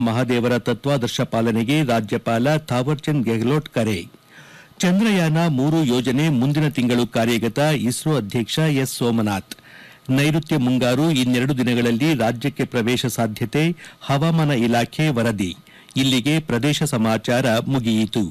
ಮಹಾದೇವರ ತತ್ವಾದರ್ಶ ಪಾಲನೆಗೆ ರಾಜ್ಯಪಾಲ ಥಾವರ್ಚಂದ್ ಗೆಹ್ಲೋಟ್ ಕರೆ ಚಂದ್ರಯಾನ ಮೂರು ಯೋಜನೆ ಮುಂದಿನ ತಿಂಗಳು ಕಾರ್ಯಗತ ಇಸ್ರೋ ಅಧ್ಯಕ್ಷ ಎಸ್ ಸೋಮನಾಥ್ ನೈಋತ್ಯ ಮುಂಗಾರು ಇನ್ನೆರಡು ದಿನಗಳಲ್ಲಿ ರಾಜ್ಯಕ್ಕೆ ಪ್ರವೇಶ ಸಾಧ್ಯತೆ ಹವಾಮಾನ ಇಲಾಖೆ ವರದಿ ಇಲ್ಲಿಗೆ ಪ್ರದೇಶ ಸಮಾಚಾರ ಮುಗಿಯಿತು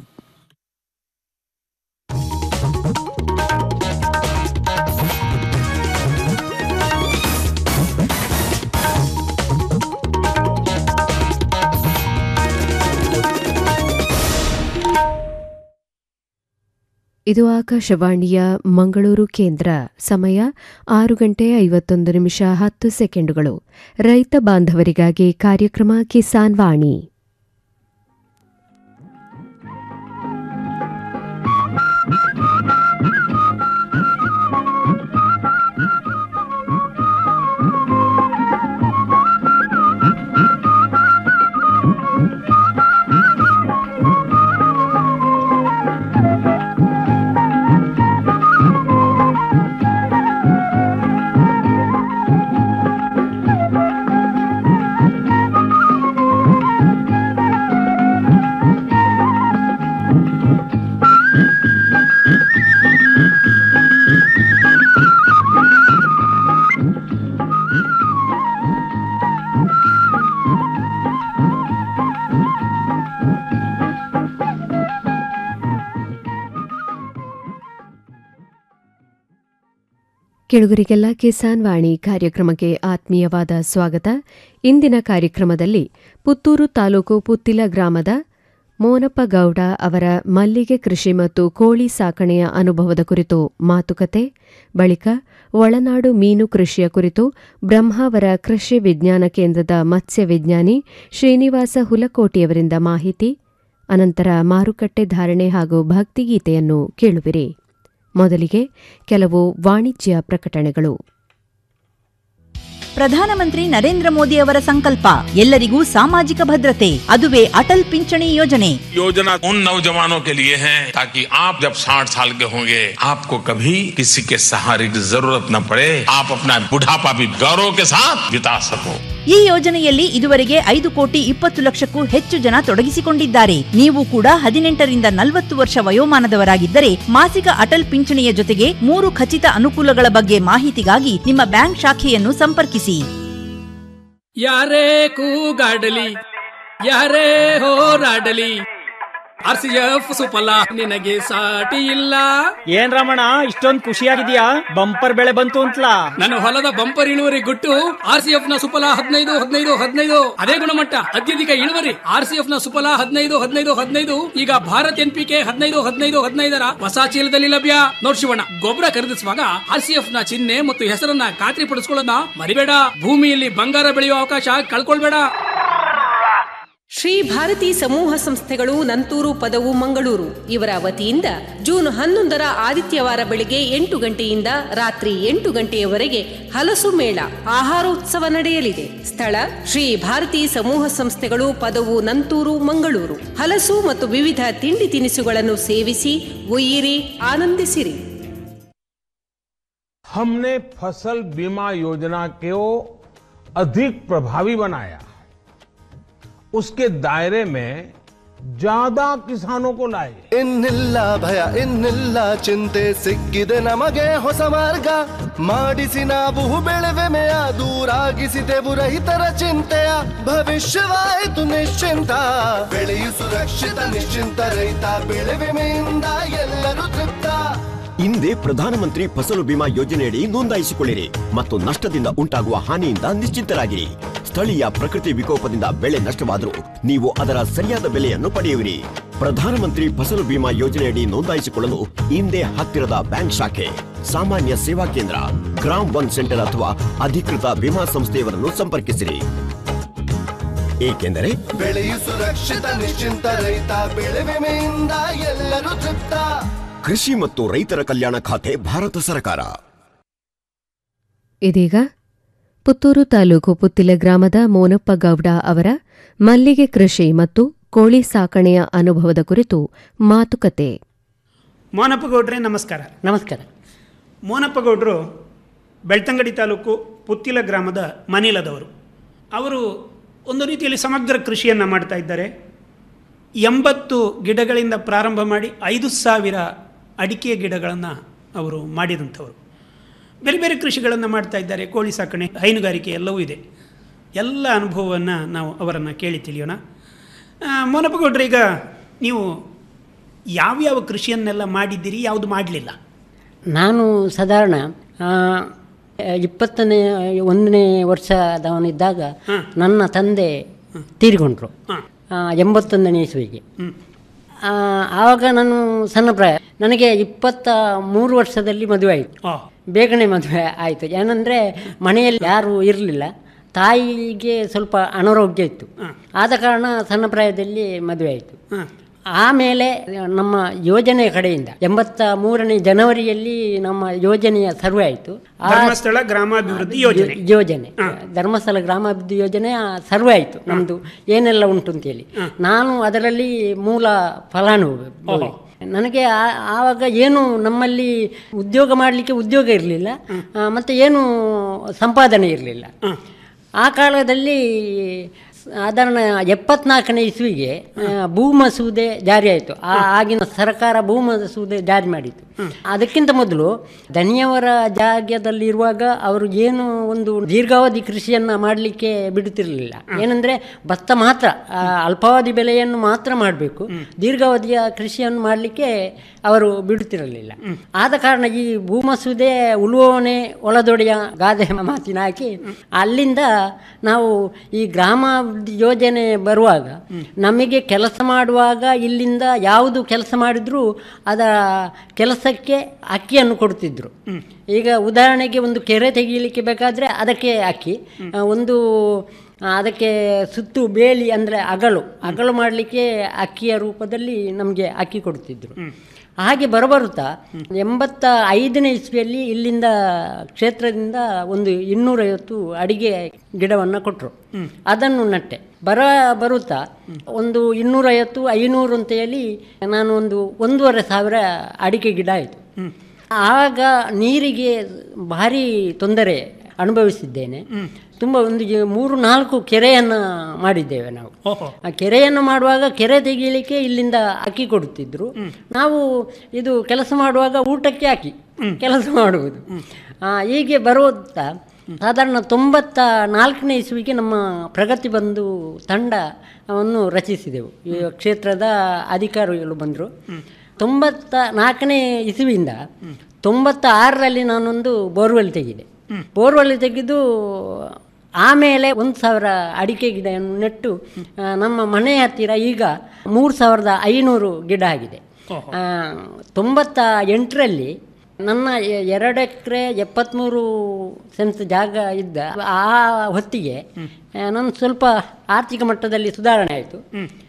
ಇದು ಆಕಾಶವಾಣಿಯ ಮಂಗಳೂರು ಕೇಂದ್ರ ಸಮಯ ಆರು ಗಂಟೆ ಐವತ್ತೊಂದು ನಿಮಿಷ ಹತ್ತು ಸೆಕೆಂಡುಗಳು ರೈತ ಬಾಂಧವರಿಗಾಗಿ ಕಾರ್ಯಕ್ರಮ ಕಿಸಾನ್ ವಾಣಿ ಕೆಳುಗರಿಗೆಲ್ಲ ಕಿಸಾನ್ ವಾಣಿ ಕಾರ್ಯಕ್ರಮಕ್ಕೆ ಆತ್ಮೀಯವಾದ ಸ್ವಾಗತ ಇಂದಿನ ಕಾರ್ಯಕ್ರಮದಲ್ಲಿ ಪುತ್ತೂರು ತಾಲೂಕು ಪುತ್ತಿಲ ಗ್ರಾಮದ ಮೋನಪ್ಪ ಗೌಡ ಅವರ ಮಲ್ಲಿಗೆ ಕೃಷಿ ಮತ್ತು ಕೋಳಿ ಸಾಕಣೆಯ ಅನುಭವದ ಕುರಿತು ಮಾತುಕತೆ ಬಳಿಕ ಒಳನಾಡು ಮೀನು ಕೃಷಿಯ ಕುರಿತು ಬ್ರಹ್ಮಾವರ ಕೃಷಿ ವಿಜ್ಞಾನ ಕೇಂದ್ರದ ಮತ್ಸ್ಯ ವಿಜ್ಞಾನಿ ಶ್ರೀನಿವಾಸ ಹುಲಕೋಟಿಯವರಿಂದ ಮಾಹಿತಿ ಅನಂತರ ಮಾರುಕಟ್ಟೆ ಧಾರಣೆ ಹಾಗೂ ಭಕ್ತಿಗೀತೆಯನ್ನು ಕೇಳುವಿರಿ ಮೊದಲಿಗೆ ಕೆಲವು ವಾಣಿಜ್ಯ ಪ್ರಕಟಣೆಗಳು ಪ್ರಧಾನಮಂತ್ರಿ ನರೇಂದ್ರ ಮೋದಿ ಅವರ ಸಂಕಲ್ಪ ಎಲ್ಲರಿಗೂ ಸಾಮಾಜಿಕ ಭದ್ರತೆ ಅದುವೇ ಅಟಲ್ ಪಿಂಚಣಿ ಯೋಜನೆ योजना उन नौजवानों के लिए है ताकि आप जब 60 साल के होंगे आपको कभी किसी के सहारे की जरूरत न पड़े आप अपना बुढ़ापा भी गौरव के साथ बिता सको ಈ ಯೋಜನೆಯಲ್ಲಿ ಇದುವರೆಗೆ ಐದು ಕೋಟಿ ಇಪ್ಪತ್ತು ಲಕ್ಷಕ್ಕೂ ಹೆಚ್ಚು ಜನ ತೊಡಗಿಸಿಕೊಂಡಿದ್ದಾರೆ ನೀವು ಕೂಡ ಹದಿನೆಂಟರಿಂದ ನಲವತ್ತು ವರ್ಷ ವಯೋಮಾನದವರಾಗಿದ್ದರೆ ಮಾಸಿಕ ಅಟಲ್ ಪಿಂಚಣಿಯ ಜೊತೆಗೆ ಮೂರು ಖಚಿತ ಅನುಕೂಲಗಳ ಬಗ್ಗೆ ಮಾಹಿತಿಗಾಗಿ ನಿಮ್ಮ ಬ್ಯಾಂಕ್ ಶಾಖೆಯನ್ನು ಸಂಪರ್ಕಿಸಿ ಯಾರೇ ಕೂಗಾಡಲಿ ಯಾರೇ ಹೋರಾಡಲಿ ಆರ್ ಸಿ ಎಫ್ ಸುಫಲ ನಿನಗೆ ಸಾಟಿ ಇಲ್ಲ ಏನ್ ರಮಣ ಇಷ್ಟೊಂದ್ ಖುಷಿಯಾಗಿದ್ಯಾ ಬಂಪರ್ ಬೆಳೆ ಬಂತು ಅಂತಲಾ ನನ್ನ ಹೊಲದ ಬಂಪರ್ ಇಳುವರಿ ಗುಟ್ಟು ಆರ್ ಸಿ ಎಫ್ ನ ಸುಫಲ ಹದಿನೈದು ಹದಿನೈದು ಹದಿನೈದು ಅದೇ ಗುಣಮಟ್ಟ ಅತ್ಯಧಿಕ ಇಳುವರಿ ಆರ್ ಸಿ ಎಫ್ ನ ಸುಫಲ ಹದಿನೈದು ಹದಿನೈದು ಹದಿನೈದು ಈಗ ಭಾರತ್ ಎನ್ ಪಿ ಕೆ ಹದಿನೈದು ಹದಿನೈದು ಹದಿನೈದರ ಹೊಸ ಚೀಲದಲ್ಲಿ ಲಭ್ಯ ನೋಡ್ ಶಿವಣ್ಣ ಗೊಬ್ಬರ ಖರೀದಿಸುವಾಗ ಆರ್ ಸಿ ಎಫ್ ನ ಚಿಹ್ನೆ ಮತ್ತು ಹೆಸರನ್ನ ಖಾತ್ರಿ ಪಡಿಸ್ಕೊಳ್ಳೋದನ್ನ ಮರಿಬೇಡ ಭೂಮಿಯಲ್ಲಿ ಬಂಗಾರ ಬೆಳೆಯುವ ಅವಕಾಶ ಕಳ್ಕೊಳ್ಬೇಡ ಶ್ರೀ ಭಾರತಿ ಸಮೂಹ ಸಂಸ್ಥೆಗಳು ನಂತೂರು ಪದವು ಮಂಗಳೂರು ಇವರ ವತಿಯಿಂದ ಜೂನ್ ಹನ್ನೊಂದರ ಆದಿತ್ಯವಾರ ಬೆಳಿಗ್ಗೆ ಎಂಟು ಗಂಟೆಯಿಂದ ರಾತ್ರಿ ಎಂಟು ಗಂಟೆಯವರೆಗೆ ಹಲಸು ಮೇಳ ಆಹಾರೋತ್ಸವ ನಡೆಯಲಿದೆ ಸ್ಥಳ ಶ್ರೀ ಭಾರತಿ ಸಮೂಹ ಸಂಸ್ಥೆಗಳು ಪದವು ನಂತೂರು ಮಂಗಳೂರು ಹಲಸು ಮತ್ತು ವಿವಿಧ ತಿಂಡಿ ತಿನಿಸುಗಳನ್ನು ಸೇವಿಸಿ ಒಯ್ಯಿರಿ ಆನಂದಿಸಿರಿ हमने फसल बीमा योजना को अधिक प्रभावी बनाया उसके दायरे में ज्यादा किसानों को लाए ಇನ್ನಿಲ್ಲ ಭಯ ಇನ್ನಿಲ್ಲ ಚಿಂತೆ ಸಿಕ್ಕಿದೆ ನಮಗೆ ಹೊಸ ಮಾರ್ಗ ಮಾಡಿಸಿ ನಾವು ಬೆಳೆವೆಮೆಯ ದೂರಾಗಿಸಿದೆವು ರೈತರ ಚಿಂತೆಯ ಭವಿಷ್ಯವಾಯಿತು ನಿಶ್ಚಿಂತ ಬೆಳೆಯು ಸುರಕ್ಷಿತ ನಿಶ್ಚಿಂತ ರೈತ ಬೆಳೆ ವಿಮೆಯಿಂದ ಎಲ್ಲರೂ ತೃಪ್ತ ಹಿಂದೆ ಪ್ರಧಾನಮಂತ್ರಿ ಫಸಲು ಬಿಮಾ ಯೋಜನೆಯಡಿ ನೋಂದಾಯಿಸಿಕೊಳ್ಳಿರಿ ಮತ್ತು ನಷ್ಟದಿಂದ ಉಂಟಾಗುವ ಹಾನಿಯಿಂದ ನಿಶ್ಚಿಂತರಾಗಿರಿ ಸ್ಥಳೀಯ ಪ್ರಕೃತಿ ವಿಕೋಪದಿಂದ ಬೆಳೆ ನಷ್ಟವಾದರೂ ನೀವು ಅದರ ಸರಿಯಾದ ಬೆಲೆಯನ್ನು ಪಡೆಯುವಿರಿ ಪ್ರಧಾನಮಂತ್ರಿ ಫಸಲು ಬಿಮಾ ಯೋಜನೆಯಡಿ ನೋಂದಾಯಿಸಿಕೊಳ್ಳಲು ಹಿಂದೆ ಹತ್ತಿರದ ಬ್ಯಾಂಕ್ ಶಾಖೆ ಸಾಮಾನ್ಯ ಸೇವಾ ಕೇಂದ್ರ ಗ್ರಾಮ್ ಒನ್ ಸೆಂಟರ್ ಅಥವಾ ಅಧಿಕೃತ ವಿಮಾ ಸಂಸ್ಥೆಯವರನ್ನು ಸಂಪರ್ಕಿಸಿರಿ ಏಕೆಂದರೆ ಬೆಳೆಯು ಸುರಕ್ಷಿತ ನಿಶ್ಚಿಂತ ರೈತ ಬೆಳೆ ವಿಮೆಯಿಂದ ಎಲ್ಲರೂ ತೃಪ್ತ ಕೃಷಿ ಮತ್ತು ರೈತರ ಕಲ್ಯಾಣ ಖಾತೆ ಭಾರತ ಸರ್ಕಾರ ಇದೀಗ ಪುತ್ತೂರು ತಾಲೂಕು ಪುತ್ತಿಲ ಗ್ರಾಮದ ಮೋನಪ್ಪ ಗೌಡ ಅವರ ಮಲ್ಲಿಗೆ ಕೃಷಿ ಮತ್ತು ಕೋಳಿ ಸಾಕಣೆಯ ಅನುಭವದ ಕುರಿತು ಮಾತುಕತೆ ಮೋನಪ್ಪಗೌಡ್ರೆ ನಮಸ್ಕಾರ ನಮಸ್ಕಾರ ಮೋನಪ್ಪಗೌಡರು ಬೆಳ್ತಂಗಡಿ ತಾಲೂಕು ಪುತ್ತಿಲ ಗ್ರಾಮದ ಮನಿಲದವರು ಅವರು ಒಂದು ರೀತಿಯಲ್ಲಿ ಸಮಗ್ರ ಕೃಷಿಯನ್ನು ಮಾಡ್ತಾ ಇದ್ದಾರೆ ಎಂಬತ್ತು ಗಿಡಗಳಿಂದ ಪ್ರಾರಂಭ ಮಾಡಿ ಐದು ಸಾವಿರ ಅಡಿಕೆ ಗಿಡಗಳನ್ನು ಅವರು ಮಾಡಿದಂಥವರು ಬೇರೆ ಬೇರೆ ಕೃಷಿಗಳನ್ನು ಮಾಡ್ತಾ ಇದ್ದಾರೆ ಕೋಳಿ ಸಾಕಣೆ ಹೈನುಗಾರಿಕೆ ಎಲ್ಲವೂ ಇದೆ ಎಲ್ಲ ಅನುಭವವನ್ನು ನಾವು ಅವರನ್ನು ಕೇಳಿ ತಿಳಿಯೋಣ ಆ, ಮೋನಪ್ಪಗೌಡ್ರೆ ಈಗ ನೀವು ಯಾವ್ಯಾವ ಕೃಷಿಯನ್ನೆಲ್ಲ ಮಾಡಿದ್ದೀರಿ ಯಾವುದು ಮಾಡಲಿಲ್ಲ ನಾನು ಸಾಧಾರಣ ಆ, ಇಪ್ಪತ್ತನೇ ಒಂದನೇ ವರ್ಷದವನಿದ್ದಾಗ ನನ್ನ ತಂದೆ ತೀರಿಕೊಂಡ್ರು ಆ, ಎಂಬತ್ತೊಂದನೇ ಇಸ್ವಿಗೆ ಆ, ಆವಾಗ ನಾನು ಸಣ್ಣ ಪ್ರಾಯ ನನಗೆ ಇಪ್ಪತ್ತ ಮೂರು ವರ್ಷದಲ್ಲಿ ಮದುವೆ ಆಯಿತು ಬೇಗನೆ ಮದುವೆ ಆಯಿತು ಏನಂದರೆ ಮನೆಯಲ್ಲಿ ಯಾರೂ ಇರಲಿಲ್ಲ ತಾಯಿಗೆ ಸ್ವಲ್ಪ ಅನಾರೋಗ್ಯ ಇತ್ತು ಆದ ಕಾರಣ ಸಣ್ಣ ಪ್ರಾಯದಲ್ಲಿ ಮದುವೆ ಆಯಿತು ಆಮೇಲೆ ನಮ್ಮ ಯೋಜನೆಯ ಕಡೆಯಿಂದ ಎಂಬತ್ತ ಮೂರನೇ ಜನವರಿಯಲ್ಲಿ ನಮ್ಮ ಯೋಜನೆಯ ಸರ್ವೆ ಆಯಿತು ಆ ಧರ್ಮಸ್ಥಳ ಗ್ರಾಮಾಭಿವೃದ್ಧಿ ಯೋಜನೆ ಯೋಜನೆ ಧರ್ಮಸ್ಥಳ ಗ್ರಾಮಾಭಿವೃದ್ಧಿ ಯೋಜನೆಯ ಸರ್ವೆ ಆಯಿತು ನಮ್ಮದು ಏನೆಲ್ಲ ಉಂಟು ಅಂತೇಳಿ ನಾನು ಅದರಲ್ಲಿ ಮೂಲ ಫಲಾನುಭವಿ ನನಗೆ ಆ- ಆವಾಗ ಏನು ನಮ್ಮಲ್ಲಿ ಉದ್ಯೋಗ ಮಾಡಲಿಕ್ಕೆ ಉದ್ಯೋಗ ಇರಲಿಲ್ಲ ಮತ್ತು ಏನು ಸಂಪಾದನೆ ಇರಲಿಲ್ಲ ಆ ಕಾಲದಲ್ಲಿ ಸಾಧಾರಣ ಎಪ್ಪತ್ನಾಲ್ಕನೇ ಇಸ್ವಿಗೆ ಆ, ಭೂ ಮಸೂದೆ ಜಾರಿ ಆಯಿತು ಆ ಆಗಿನ ಸರ್ಕಾರ ಭೂ ಮಸೂದೆ ಜಾರಿ ಮಾಡಿತು ಅದಕ್ಕಿಂತ ಮೊದಲು ದನಿಯವರ ಜಾಗದಲ್ಲಿರುವಾಗ ಅವರು ಏನು ಒಂದು ದೀರ್ಘಾವಧಿ ಕೃಷಿಯನ್ನು ಮಾಡಲಿಕ್ಕೆ ಬಿಡುತ್ತಿರಲಿಲ್ಲ ಏನಂದರೆ ಭತ್ತ ಮಾತ್ರ ಆ, ಅಲ್ಪಾವಧಿ ಬೆಳೆಯನ್ನು ಮಾತ್ರ ಮಾಡಬೇಕು ದೀರ್ಘಾವಧಿಯ ಕೃಷಿಯನ್ನು ಮಾಡಲಿಕ್ಕೆ ಅವರು ಬಿಡುತ್ತಿರಲಿಲ್ಲ ಆದ ಕಾರಣ ಈ ಭೂ ಮಸೂದೆ ಉಳುವವನೆ ಒಳದೊಡೆಯ ಗಾದೆ ಮಾತಿನ ಹಾಕಿ ಅಲ್ಲಿಂದ ನಾವು ಈ ಗ್ರಾಮಾಭಿವೃದ್ಧಿ ಯೋಜನೆ ಬರುವಾಗ ನಮಗೆ ಕೆಲಸ ಮಾಡುವಾಗ ಇಲ್ಲಿಂದ ಯಾವುದು ಕೆಲಸ ಮಾಡಿದ್ರೂ ಅದ ಕೆಲಸಕ್ಕೆ ಅಕ್ಕಿಯನ್ನು ಕೊಡ್ತಿದ್ರು ಈಗ ಉದಾಹರಣೆಗೆ ಒಂದು ಕೆರೆ ತೆಗೀಲಿಕ್ಕೆ ಬೇಕಾದರೆ ಅದಕ್ಕೆ ಅಕ್ಕಿ ಆ, ಒಂದು ಆ, ಅದಕ್ಕೆ ಸುತ್ತು ಬೇಲಿ ಅಂದರೆ ಅಗಲು ಅಗಲು ಮಾಡಲಿಕ್ಕೆ ಅಕ್ಕಿಯ ರೂಪದಲ್ಲಿ ನಮಗೆ ಅಕ್ಕಿ ಕೊಡ್ತಿದ್ರು ಹಾಗೆ ಬರಬರುತ್ತಾ ಎಂಬತ್ತ ಐದನೇ ಇಸ್ವಿಯಲ್ಲಿ ಇಲ್ಲಿಂದ ಕ್ಷೇತ್ರದಿಂದ ಒಂದು ಇನ್ನೂರೈವತ್ತು ಅಡಿಗೆ ಗಿಡವನ್ನು ಕೊಟ್ಟರು ಅದನ್ನು ನಟ್ಟೆ ಬರ ಬರುತ್ತಾ ಒಂದು ಇನ್ನೂರೈವತ್ತು ಐನೂರು ಅಂತ ಹೇಳಿ ನಾನು ಒಂದು ಒಂದೂವರೆ ಸಾವಿರ ಅಡಿಕೆ ಗಿಡ ಆಯಿತು ಆಗ ನೀರಿಗೆ ಭಾರಿ ತೊಂದರೆ ಅನುಭವಿಸಿದ್ದೇನೆ ತುಂಬ ಒಂದು ಜ- ಮೂರು ನಾಲ್ಕು ಕೆರೆಯನ್ನು ಮಾಡಿದ್ದೇವೆ ನಾವು ಆ ಕೆರೆಯನ್ನು ಮಾಡುವಾಗ ಕೆರೆ ತೆಗೀಲಿಕ್ಕೆ ಇಲ್ಲಿಂದ ಅಕ್ಕಿ ಕೊಡುತ್ತಿದ್ರು ನಾವು ಇದು ಕೆಲಸ ಮಾಡುವಾಗ ಊಟಕ್ಕೆ ಹಾಕಿ ಕೆಲಸ ಮಾಡುವುದು ಆ, ಹೀಗೆ ಬರುತ್ತಾ ಸಾಧಾರಣ ತೊಂಬತ್ತ ನಾಲ್ಕನೇ ಇಸ್ವಿಗೆ ನಮ್ಮ ಪ್ರಗತಿ ಬಂದು ತಂಡವನ್ನು ರಚಿಸಿದೆವು ಈ ಕ್ಷೇತ್ರದ ಅಧಿಕಾರಿಗಳು ಬಂದರು ತೊಂಬತ್ತ ನಾಲ್ಕನೇ ಇಸುವಿಂದ ತೊಂಬತ್ತ ಆರರಲ್ಲಿ ನಾನೊಂದು ಬೋರ್ವೆಲ್ ತೆಗೆದೆ ಬೋರ್ವೆಲ್ ತೆಗೆದು ಆಮೇಲೆ ಒಂದು ಸಾವಿರ ಅಡಿಕೆ ಗಿಡವನ್ನು ನೆಟ್ಟು ಆ, ನಮ್ಮ ಮನೆ ಹತ್ತಿರ ಈಗ ಮೂರು ಸಾವಿರದ ಐನೂರು ಗಿಡ ಆಗಿದೆ ಆ, ತೊಂಬತ್ತ ಎಂಟರಲ್ಲಿ ನನ್ನ ಎ- ಎರಡು ಎಕರೆ ಎಪ್ಪತ್ತ್ಮೂರು ಸೆನ್ಸ್ ಜಾಗ ಇದ್ದ ಆ ಹೊತ್ತಿಗೆ ಆ, ನನ್ನ ಸ್ವಲ್ಪ ಆರ್ಥಿಕ ಮಟ್ಟದಲ್ಲಿ ಸುಧಾರಣೆ ಆಯಿತು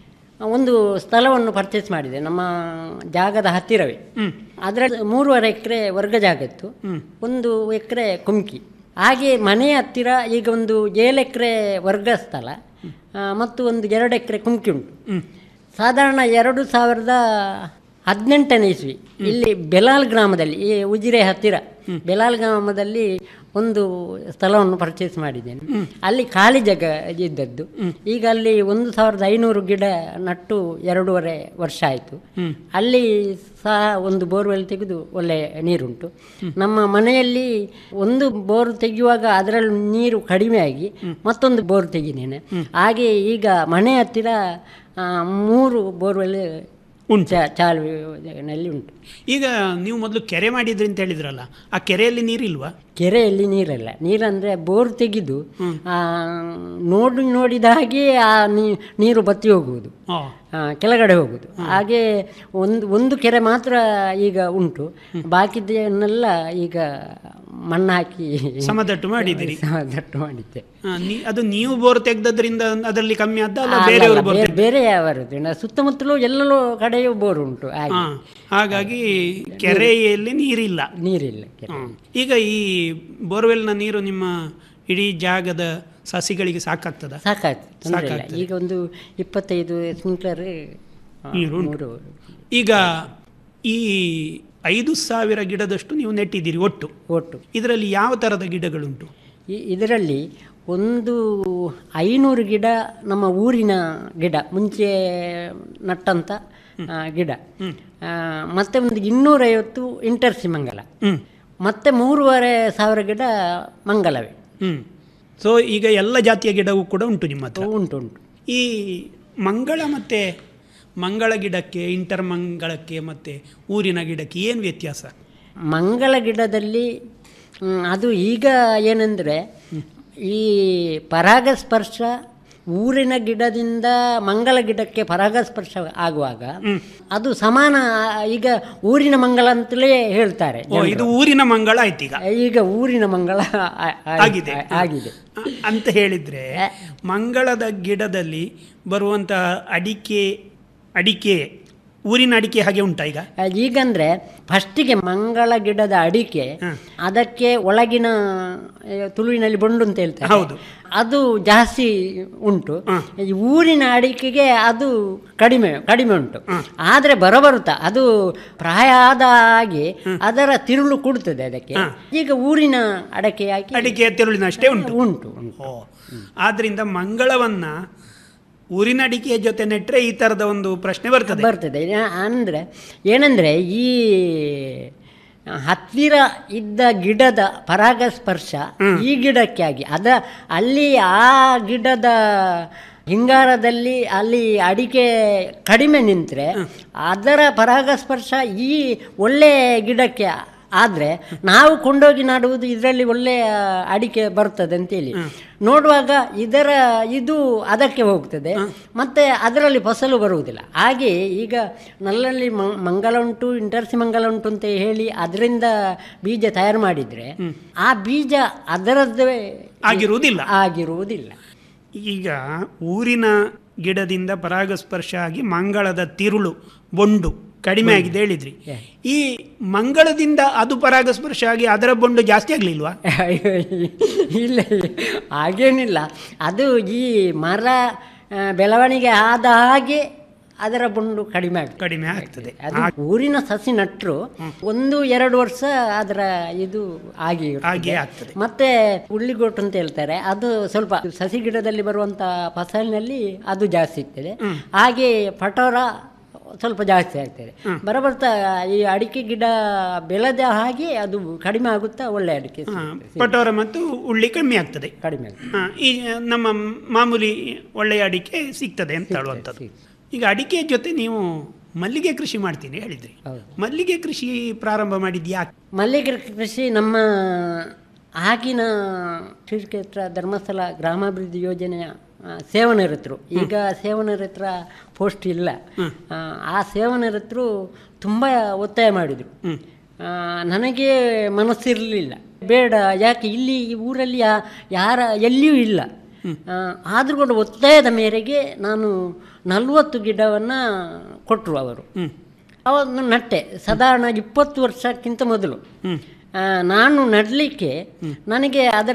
ಒಂದು ಸ್ಥಳವನ್ನು ಪರ್ಚೇಸ್ ಮಾಡಿದೆ ನಮ್ಮ ಜಾಗದ ಹತ್ತಿರವೇ ಅದರಲ್ಲಿ ಮೂರುವರೆ ಎಕರೆ ವರ್ಗ ಜಾಗ ಇತ್ತು ಒಂದು ಎಕರೆ ಕುಮ್ಕಿ ಹಾಗೆ ಮನೆಯ ಹತ್ತಿರ ಈಗ ಒಂದು ಏಳು ಎಕರೆ ವರ್ಗ ಸ್ಥಳ ಆ, ಮತ್ತು ಒಂದು ಎರಡು ಎಕರೆ ಕುಮ್ಕಿ ಉಂಟು ಸಾಧಾರಣ ಎರಡು ಸಾವಿರದ ಹದಿನೆಂಟನೇ ಇಸ್ವಿ ಇಲ್ಲಿ ಬೆಲಾಲ್ ಗ್ರಾಮದಲ್ಲಿ ಈ ಉಜಿರೆ ಹತ್ತಿರ ಬೆಲಾಲ್ ಗ್ರಾಮದಲ್ಲಿ ಒಂದು ಸ್ಥಳವನ್ನು ಪರ್ಚೇಸ್ ಮಾಡಿದ್ದೇನೆ ಅಲ್ಲಿ ಖಾಲಿ ಜಾಗ ಇದ್ದದ್ದು ಈಗ ಅಲ್ಲಿ ಒಂದು ಸಾವಿರದ ಐನೂರು ಗಿಡ ನಟ್ಟು ಎರಡೂವರೆ ವರ್ಷ ಆಯಿತು ಅಲ್ಲಿ ಸಹ ಒಂದು ಬೋರ್ವೆಲ್ ತೆಗೆದು ಒಳ್ಳೆ ನೀರುಂಟು ನಮ್ಮ ಮನೆಯಲ್ಲಿ ಒಂದು ಬೋರ್ ತೆಗೆಯುವಾಗ ಅದರಲ್ಲಿ ನೀರು ಕಡಿಮೆಯಾಗಿ ಮತ್ತೊಂದು ಬೋರ್ ತೆಗಿದ್ದೇನೆ ಹಾಗೆ ಈಗ ಮನೆ ಹತ್ತಿರ ಆ, ಮೂರು ಬೋರ್ವೆಲ್ ಉಂಟು ಚಾಲುವಿನಲ್ಲಿ ಉಂಟು ಈಗ ನೀವು ಮೊದಲು ಕೆರೆ ಮಾಡಿದ್ರಿ ಅಂತ ಹೇಳಿದ್ರಲ್ಲ ಆ ಕೆರೆಯಲ್ಲಿ ನೀರಿಲ್ವಾ ಕೆರೆಯಲ್ಲಿ ನೀರಿಲ್ಲ ನೀರಂದರೆ ಬೋರ್ ತೆಗೆದು ಆ, ನೋಡಿ ನೋಡಿದ ಹಾಗೆ ಆ ನೀ- ನೀರು ಬತ್ತಿ ಹೋಗುವುದು ಆ, ಕೆಳಗಡೆ ಹೋಗುವುದು ಹಾಗೆ ಒಂದು ಒಂದು ಕೆರೆ ಮಾತ್ರ ಈಗ ಉಂಟು ಬಾಕಿದನ್ನೆಲ್ಲ ಈಗ ಮಣ್ಣು ಹಾಕಿ ಸಮತಟ್ಟು ಮಾಡಿದ್ದೀರಿ. ಸಮತಟ್ಟು ಮಾಡಿದ್ದೆ ಆ, ನೀ- ಅದು ನೀವು ಬೋರ್ ತೆಗ್ದದ್ರಿಂದ ಅದರಲ್ಲಿ ಕಮ್ಮಿ ಆದ ಅಲ್ಲ ಅಲ್ಲ, ಬೇರೆಯವರು ಅಲ್ಲ, ಬೋರ್ ಬೇರೆ- ಬೇರೆ ಯಾವರದ್ದು ಇನ್ನು ಸುತ್ತಮುತ್ತಲೂ ಎಲ್ಲೆಲ್ಲೋ ಕಡೆಯೂ ಬೋರ್ ಉಂಟು ಹಾಗೆ ಹಾ, ಹಾಗಾಗಿ ಕೆರೆಯಲ್ಲಿ ನೀರಿಲ್ಲ ನೀರಿಲ್ಲ ಕೆರೆ ಈಗ ಈ ಬೋರ್ವೆಲ್ನ ನೀರು ನಿಮ್ಮ ಇಡೀ ಜಾಗದ ಸಸಿಗಳಿಗೆ ಸಾಕಾಗ್ತದ ಸಾಕಾಯ್ತು ತೊಂದರೆ ಇಲ್ಲ ಸಾಕಾಗ್ತದೆ. ಈಗ ಒಂದು ಇಪ್ಪತ್ತೈದು ಸ್ಪ್ರಿಂಕ್ಲರ್ ನೀರು ಉಂಟು. ಈಗ ಈ ಐದು ಸಾವಿರ ಗಿಡದಷ್ಟು ನೀವು ನೆಟ್ಟಿದ್ದೀರಿ ಒಟ್ಟು ಒಟ್ಟು ಇದರಲ್ಲಿ ಯಾವ ತರದ ಗಿಡಗಳುಂಟು ಈ- ಇದರಲ್ಲಿ ಒಂದು ಐನೂರು ಗಿಡ ನಮ್ಮ ಊರಿನ ಗಿಡ ಮುಂಚೆ ನಟ್ಟಂತ ಆ, ಗಿಡ ಆ, ಮತ್ತೆ ಒಂದು ಇನ್ನೂರೈವತ್ತು ಇಂಟರ್ಸಿ ಮಂಗಲ ಮತ್ತೆ ಮೂರುವರೆ ಸಾವಿರ ಗಿಡ ಮಂಗಲವೇ ಹ್ಮ್ ಸೊ ಈಗ ಎಲ್ಲ ಜಾತಿಯ ಗಿಡವೂ ಕೂಡ ಉಂಟು ನಿಮ್ಮ ಹತ್ರ ಉಂಟು ಉಂಟು ಈ ಮಂಗಳ ಮತ್ತೆ ಮಂಗಳ ಗಿಡಕ್ಕೆ ಇಂಟರ್ ಮಂಗಳಕ್ಕೆ ಮತ್ತೆ ಊರಿನ ಗಿಡಕ್ಕೆ ಏನು ವ್ಯತ್ಯಾಸ ಮಂಗಳ ಗಿಡದಲ್ಲಿ ಮ್, ಅದು ಈಗ ಏನೆಂದರೆ ಈ ಪರಾಗಸ್ಪರ್ಶ ಊರಿನ ಗಿಡದಿಂದ ಮಂಗಲ ಗಿಡಕ್ಕೆ ಪರಾಗಸ್ಪರ್ಶ ಆಗುವಾಗ ಅದು ಸಮಾನ ಈಗ ಊರಿನ ಮಂಗಲ ಅಂತಲೇ ಹೇಳ್ತಾರೆ ಓ ಇದು ಊರಿನ ಮಂಗಳ ಆಯ್ತು ಈಗ ಈಗ ಊರಿನ ಮಂಗಳ ಆ- ಆ- ಆಗಿದೆ ಆಗಿದೆ ಅ- ಅಂತ ಹೇಳಿದ್ರೆ ಮಂಗಳದ ಗಿಡದಲ್ಲಿ ಬರುವಂತಹ ಅಡಿಕೆ ಅಡಿಕೆ ಊರಿನ ಅಡಿಕೆ ಹಾಗೆ ಉಂಟಾ ಈಗ ಆ, ಈಗಂದ್ರೆ ಫಸ್ಟಿಗೆ ಮಂಗಳ ಗಿಡದ ಅಡಿಕೆ ಅದಕ್ಕೆ ಒಳಗಿನ ಆ, ತುಳುವಿನಲ್ಲಿ ಬೊಂಡು ಅಂತ ಹೇಳ್ತಾರೆ ಹೌದು. ಅದು ಜಾಸ್ತಿ ಉಂಟು ಈ ಊರಿನ ಅಡಿಕೆಗೆ ಅದು ಕಡಿಮೆ ಕಡಿಮೆ ಉಂಟು ಆದರೆ ಬರಬರುತ್ತಾ ಅದು ಪ್ರಾಯ ಆದ ಹಾಗೆ ಅದರ ತಿರುಳು ಕೊಡುತ್ತದೆ ಅದಕ್ಕೆ ಈಗ ಊರಿನ ಅಡಕೆ ಹಾಕಿ ಅಡಿಕೆ ತಿರುಳಿನಷ್ಟೇ ಉಂಟು ಉಂಟು ಓ ಆದ್ರಿಂದ ಮಂಗಳವನ್ನ ಊರಿನ ಅಡಿಕೆಯ ಜೊತೆ ನೆಟ್ರೆ ಈ ತರದ ಒಂದು ಪ್ರಶ್ನೆ ಬರ್ತದೆ ಬರ್ತದೆ ಯಾ- ಅಂದ್ರೆ ಏನಂದ್ರೆ ಈ ಹತ್ತಿರ ಇದ್ದ ಗಿಡದ ಪರಾಗಸ್ಪರ್ಶ ಈ ಗಿಡಕ್ಕೆ ಆಗಿ ಅದ ಅಲ್ಲಿ ಆ ಗಿಡದ ಹಿಂಗಾರದಲ್ಲಿ ಅಲ್ಲಿ ಅಡಿಕೆ ಕಡಿಮೆ ನಿಂತರೆ ಅದರ ಪರಾಗಸ್ಪರ್ಶ ಈ ಒಳ್ಳೆ ಗಿಡಕ್ಕೆ ಆದರೆ ನಾವು ಕೊಂಡೋಗಿ ನಾಡುವುದು ಇದರಲ್ಲಿ ಒಳ್ಳೆಯ ಅಡಿಕೆ ಬರ್ತದೆ ಅಂತೇಳಿ ನೋಡುವಾಗ ಇದರ ಇದು ಅದಕ್ಕೆ ಹೋಗ್ತದೆ ಮತ್ತೆ ಅದರಲ್ಲಿ ಫಸಲು ಬರುವುದಿಲ್ಲ ಹಾಗೆ ಈಗ ನಲ್ಲಲ್ಲಿ ಮ- ಮಂಗಲ ಉಂಟು ಇಂಟರ್ಸಿ ಮಂಗಲ ಉಂಟು ಅಂತ ಹೇಳಿ ಅದರಿಂದ ಬೀಜ ತಯಾರು ಮಾಡಿದರೆ ಆ ಬೀಜ ಅದರದ್ದೇ ಆಗಿರುವುದಿಲ್ಲ ಆಗಿರುವುದಿಲ್ಲ ಈಗ ಊರಿನ ಗಿಡದಿಂದ ಪರಾಗಸ್ಪರ್ಶ ಆಗಿ ಮಂಗಳದ ತಿರುಳು ಬೊಂಡು ಕಡಿಮೆ ಆಗಿದೆ ಹೇಳಿದ್ರಿ ಈ ಮಂಗಳದಿಂದ ಅದು ಪರಾಗಸ್ಪರ್ಶ ಆಗಿ ಅದರ ಬೊಂಡು ಜಾಸ್ತಿ ಆಗ್ಲಿಲ್ವಾ ಅಯ್ಯೋ, ಇಲ್ಲ ಇಲ್ಲ. ಹಾಗೇನಿಲ್ಲ ಅದು ಈ ಮರ ಆ, ಬೆಳವಣಿಗೆ ಆದ ಹಾಗೆ ಅದರ ಬೊಂಡು ಕಡಿಮೆ ಆಗ್ತದೆ ಕಡಿಮೆ ಆಗ್ತದೆ ಅದು ಊರಿನ ಸಸಿ ನಟ್ರು ಒಂದು ಎರಡು ವರ್ಷ ಅದರ ಇದು ಆಗಿ ಇರ್ತದೆ. ಹಾಗೆ ಆಗ್ತದೆ ಮತ್ತೆ ಉಳ್ಳಿಗೋಟು ಅಂತ ಹೇಳ್ತಾರೆ ಅದು ಸ್ವಲ್ಪ ಸಸಿ ಗಿಡದಲ್ಲಿ ಬರುವಂತ ಫಸಲಿನಲ್ಲಿ ಅದು ಜಾಸ್ತಿ ಸಿಗ್ತದೆ ಹಾಗೆ ಪಟೋರ ಸ್ವಲ್ಪ ಜಾಸ್ತಿ ಆಗ್ತದೆ ಬರಬರ್ತಾ ಈ ಅಡಿಕೆ ಗಿಡ ಬೆಳೆದ ಹಾಗೆ ಅದು ಕಡಿಮೆ ಆಗುತ್ತಾ ಒಳ್ಳೆ ಅಡಿಕೆ ಸಿಗ್ತದೆ. ಪಟೋರ ಮತ್ತು ಉಳ್ಳಿ ಕಮ್ಮಿ ಆಗ್ತದೆ ಕಡಿಮೆ ಆಗ್ತದೆ. ಹಾ, ಈ ನಮ್ಮ ಮಾಮೂಲಿ ಒಳ್ಳೆಯ ಅಡಿಕೆ ಸಿಗ್ತದೆ ಅಂತ ಹೇಳುವಂಥದ್ದು ಈಗ ಅಡಿಕೆ ಜೊತೆ ನೀವು ಮಲ್ಲಿಗೆ ಕೃಷಿ ಮಾಡ್ತೀನಿ ಹೇಳಿದ್ರಿ ಮಲ್ಲಿಗೆ ಕೃಷಿ ಪ್ರಾರಂಭ ಮಾಡಿದ್ಯಾ ಮಲ್ಲಿಗೆ ಕೃಷಿ ನಮ್ಮ ಆಗಿನ ಶ್ರೀಕ್ಷೇತ್ರ ಧರ್ಮಸ್ಥಳ ಗ್ರಾಮಾಭಿವೃದ್ಧಿ ಯೋಜನೆಯ ಆ, ಸೇವನರತ್ರು ಈಗ ಸೇವನರತ್ರ ಪೋಸ್ಟ್ ಇಲ್ಲ ಆ, ಆ ಸೇವನರತ್ರು ತುಂಬ ಒತ್ತಾಯ ಮಾಡಿದರು ನನಗೆ ಮನಸ್ಸಿರಲಿಲ್ಲ ಬೇಡ ಯಾಕೆ ಇಲ್ಲಿ ಈ ಊರಲ್ಲಿ ಯಾ- ಯಾರ ಎಲ್ಲಿಯೂ ಇಲ್ಲ ಆದರೂ ಕೂಡ ಒತ್ತಾಯದ ಮೇರೆಗೆ ನಾನು ನಲವತ್ತು ಗಿಡವನ್ನು ಕೊಟ್ಟರು ಅವರು ಅವನ್ನು ನಟ್ಟೆ ಸಾಧಾರಣ ಇಪ್ಪತ್ತು ವರ್ಷಕ್ಕಿಂತ ಮೊದಲು ಆ, ನಾನು ನಡಲಿಕ್ಕೆ ನನಗೆ ಅದರ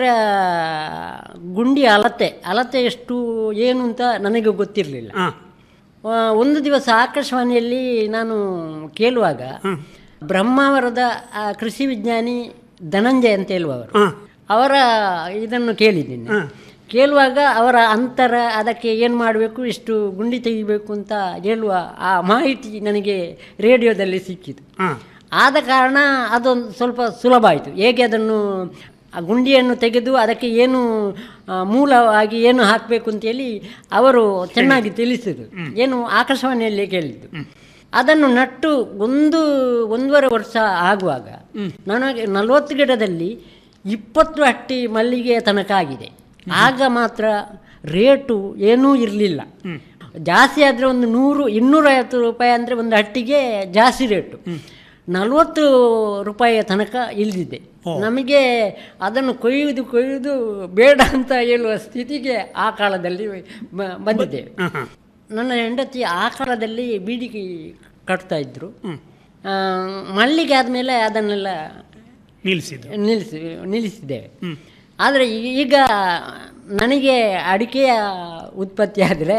ಗುಂಡಿ ಅಳತೆ ಅಳತೆ ಎಷ್ಟು ಏನು ಅಂತ ನನಗೆ ಗೊತ್ತಿರಲಿಲ್ಲ ಒಂದು ದಿವಸ ಆಕಾಶವಾಣಿಯಲ್ಲಿ ನಾನು ಕೇಳುವಾಗ ಬ್ರಹ್ಮಾವರದ ಆ, ಕೃಷಿ ವಿಜ್ಞಾನಿ ಧನಂಜಯ ಅಂತ ಹೇಳುವವರು ಅವರ ಇದನ್ನು ಕೇಳಿದ್ದೀನಿ ಕೇಳುವಾಗ ಅವರ ಅಂತರ ಅದಕ್ಕೆ ಏನು ಮಾಡಬೇಕು ಎಷ್ಟು ಗುಂಡಿ ತೆಗಿಬೇಕು ಅಂತ ಹೇಳುವ ಆ ಮಾಹಿತಿ ನನಗೆ ರೇಡಿಯೋದಲ್ಲಿ ಸಿಕ್ಕಿತು ಆದ ಕಾರಣ ಅದೊಂದು ಸ್ವಲ್ಪ ಸುಲಭ ಆಯಿತು ಹೇಗೆ ಅದನ್ನು ಆ ಗುಂಡಿಯನ್ನು ತೆಗೆದು ಅದಕ್ಕೆ ಏನು ಆ, ಮೂಲವಾಗಿ ಏನು ಹಾಕಬೇಕು ಅಂತೇಳಿ ಅವರು ಚೆನ್ನಾಗಿ ತಿಳಿಸಿದರು ಏನು ಆಕಾಶವಾಣಿಯಲ್ಲಿ ಕೇಳಿದ್ದು ಅದನ್ನು ನಟ್ಟು ಒಂದು ಒಂದೂವರೆ ವರ್ಷ ಆಗುವಾಗ ನನಗೆ ನಲವತ್ತು ಗಿಡದಲ್ಲಿ ಇಪ್ಪತ್ತು ಅಟ್ಟಿ ಮಲ್ಲಿಗೆಯ ತನಕ ಆಗಿದೆ ಆಗ ಮಾತ್ರ ರೇಟು ಏನೂ ಇರಲಿಲ್ಲ ಜಾಸ್ತಿ ಆದರೆ ಒಂದು ನೂರು ಇನ್ನೂರೈವತ್ತು ರೂಪಾಯಿ ಅಂದರೆ ಒಂದು ಹಟ್ಟಿಗೆ ಜಾಸ್ತಿ ರೇಟು ನಲವತ್ತು ರೂಪಾಯಿಯ ತನಕ ಇಳಿದಿದೆ ನಮಗೆ ಅದನ್ನು ಕೊಯ್ಯುವುದು ಕೊಯ್ಯುವುದು ಬೇಡ ಅಂತ ಹೇಳುವ ಸ್ಥಿತಿಗೆ ಆ ಕಾಲದಲ್ಲಿ ಬ- ಬಂದಿದ್ದೇವೆ ನನ್ನ ಹೆಂಡತಿ ಆ ಕಾಲದಲ್ಲಿ ಬೀಡಿ ಕಟ್ತಾ ಇದ್ರು ಆ, ಮಲ್ಲಿಗೆ ಆದಮೇಲೆ ಅದನ್ನೆಲ್ಲ ನಿಲ್ಲಿಸಿದ್ದು ನಿಲ್ಲಿಸಿ ನಿಲ್ಲಿಸಿದ್ದೇವೆ ಆದರೆ ಈಗ ನನಗೆ ಅಡಿಕೆಯ ಉತ್ಪತ್ತಿ ಆದರೆ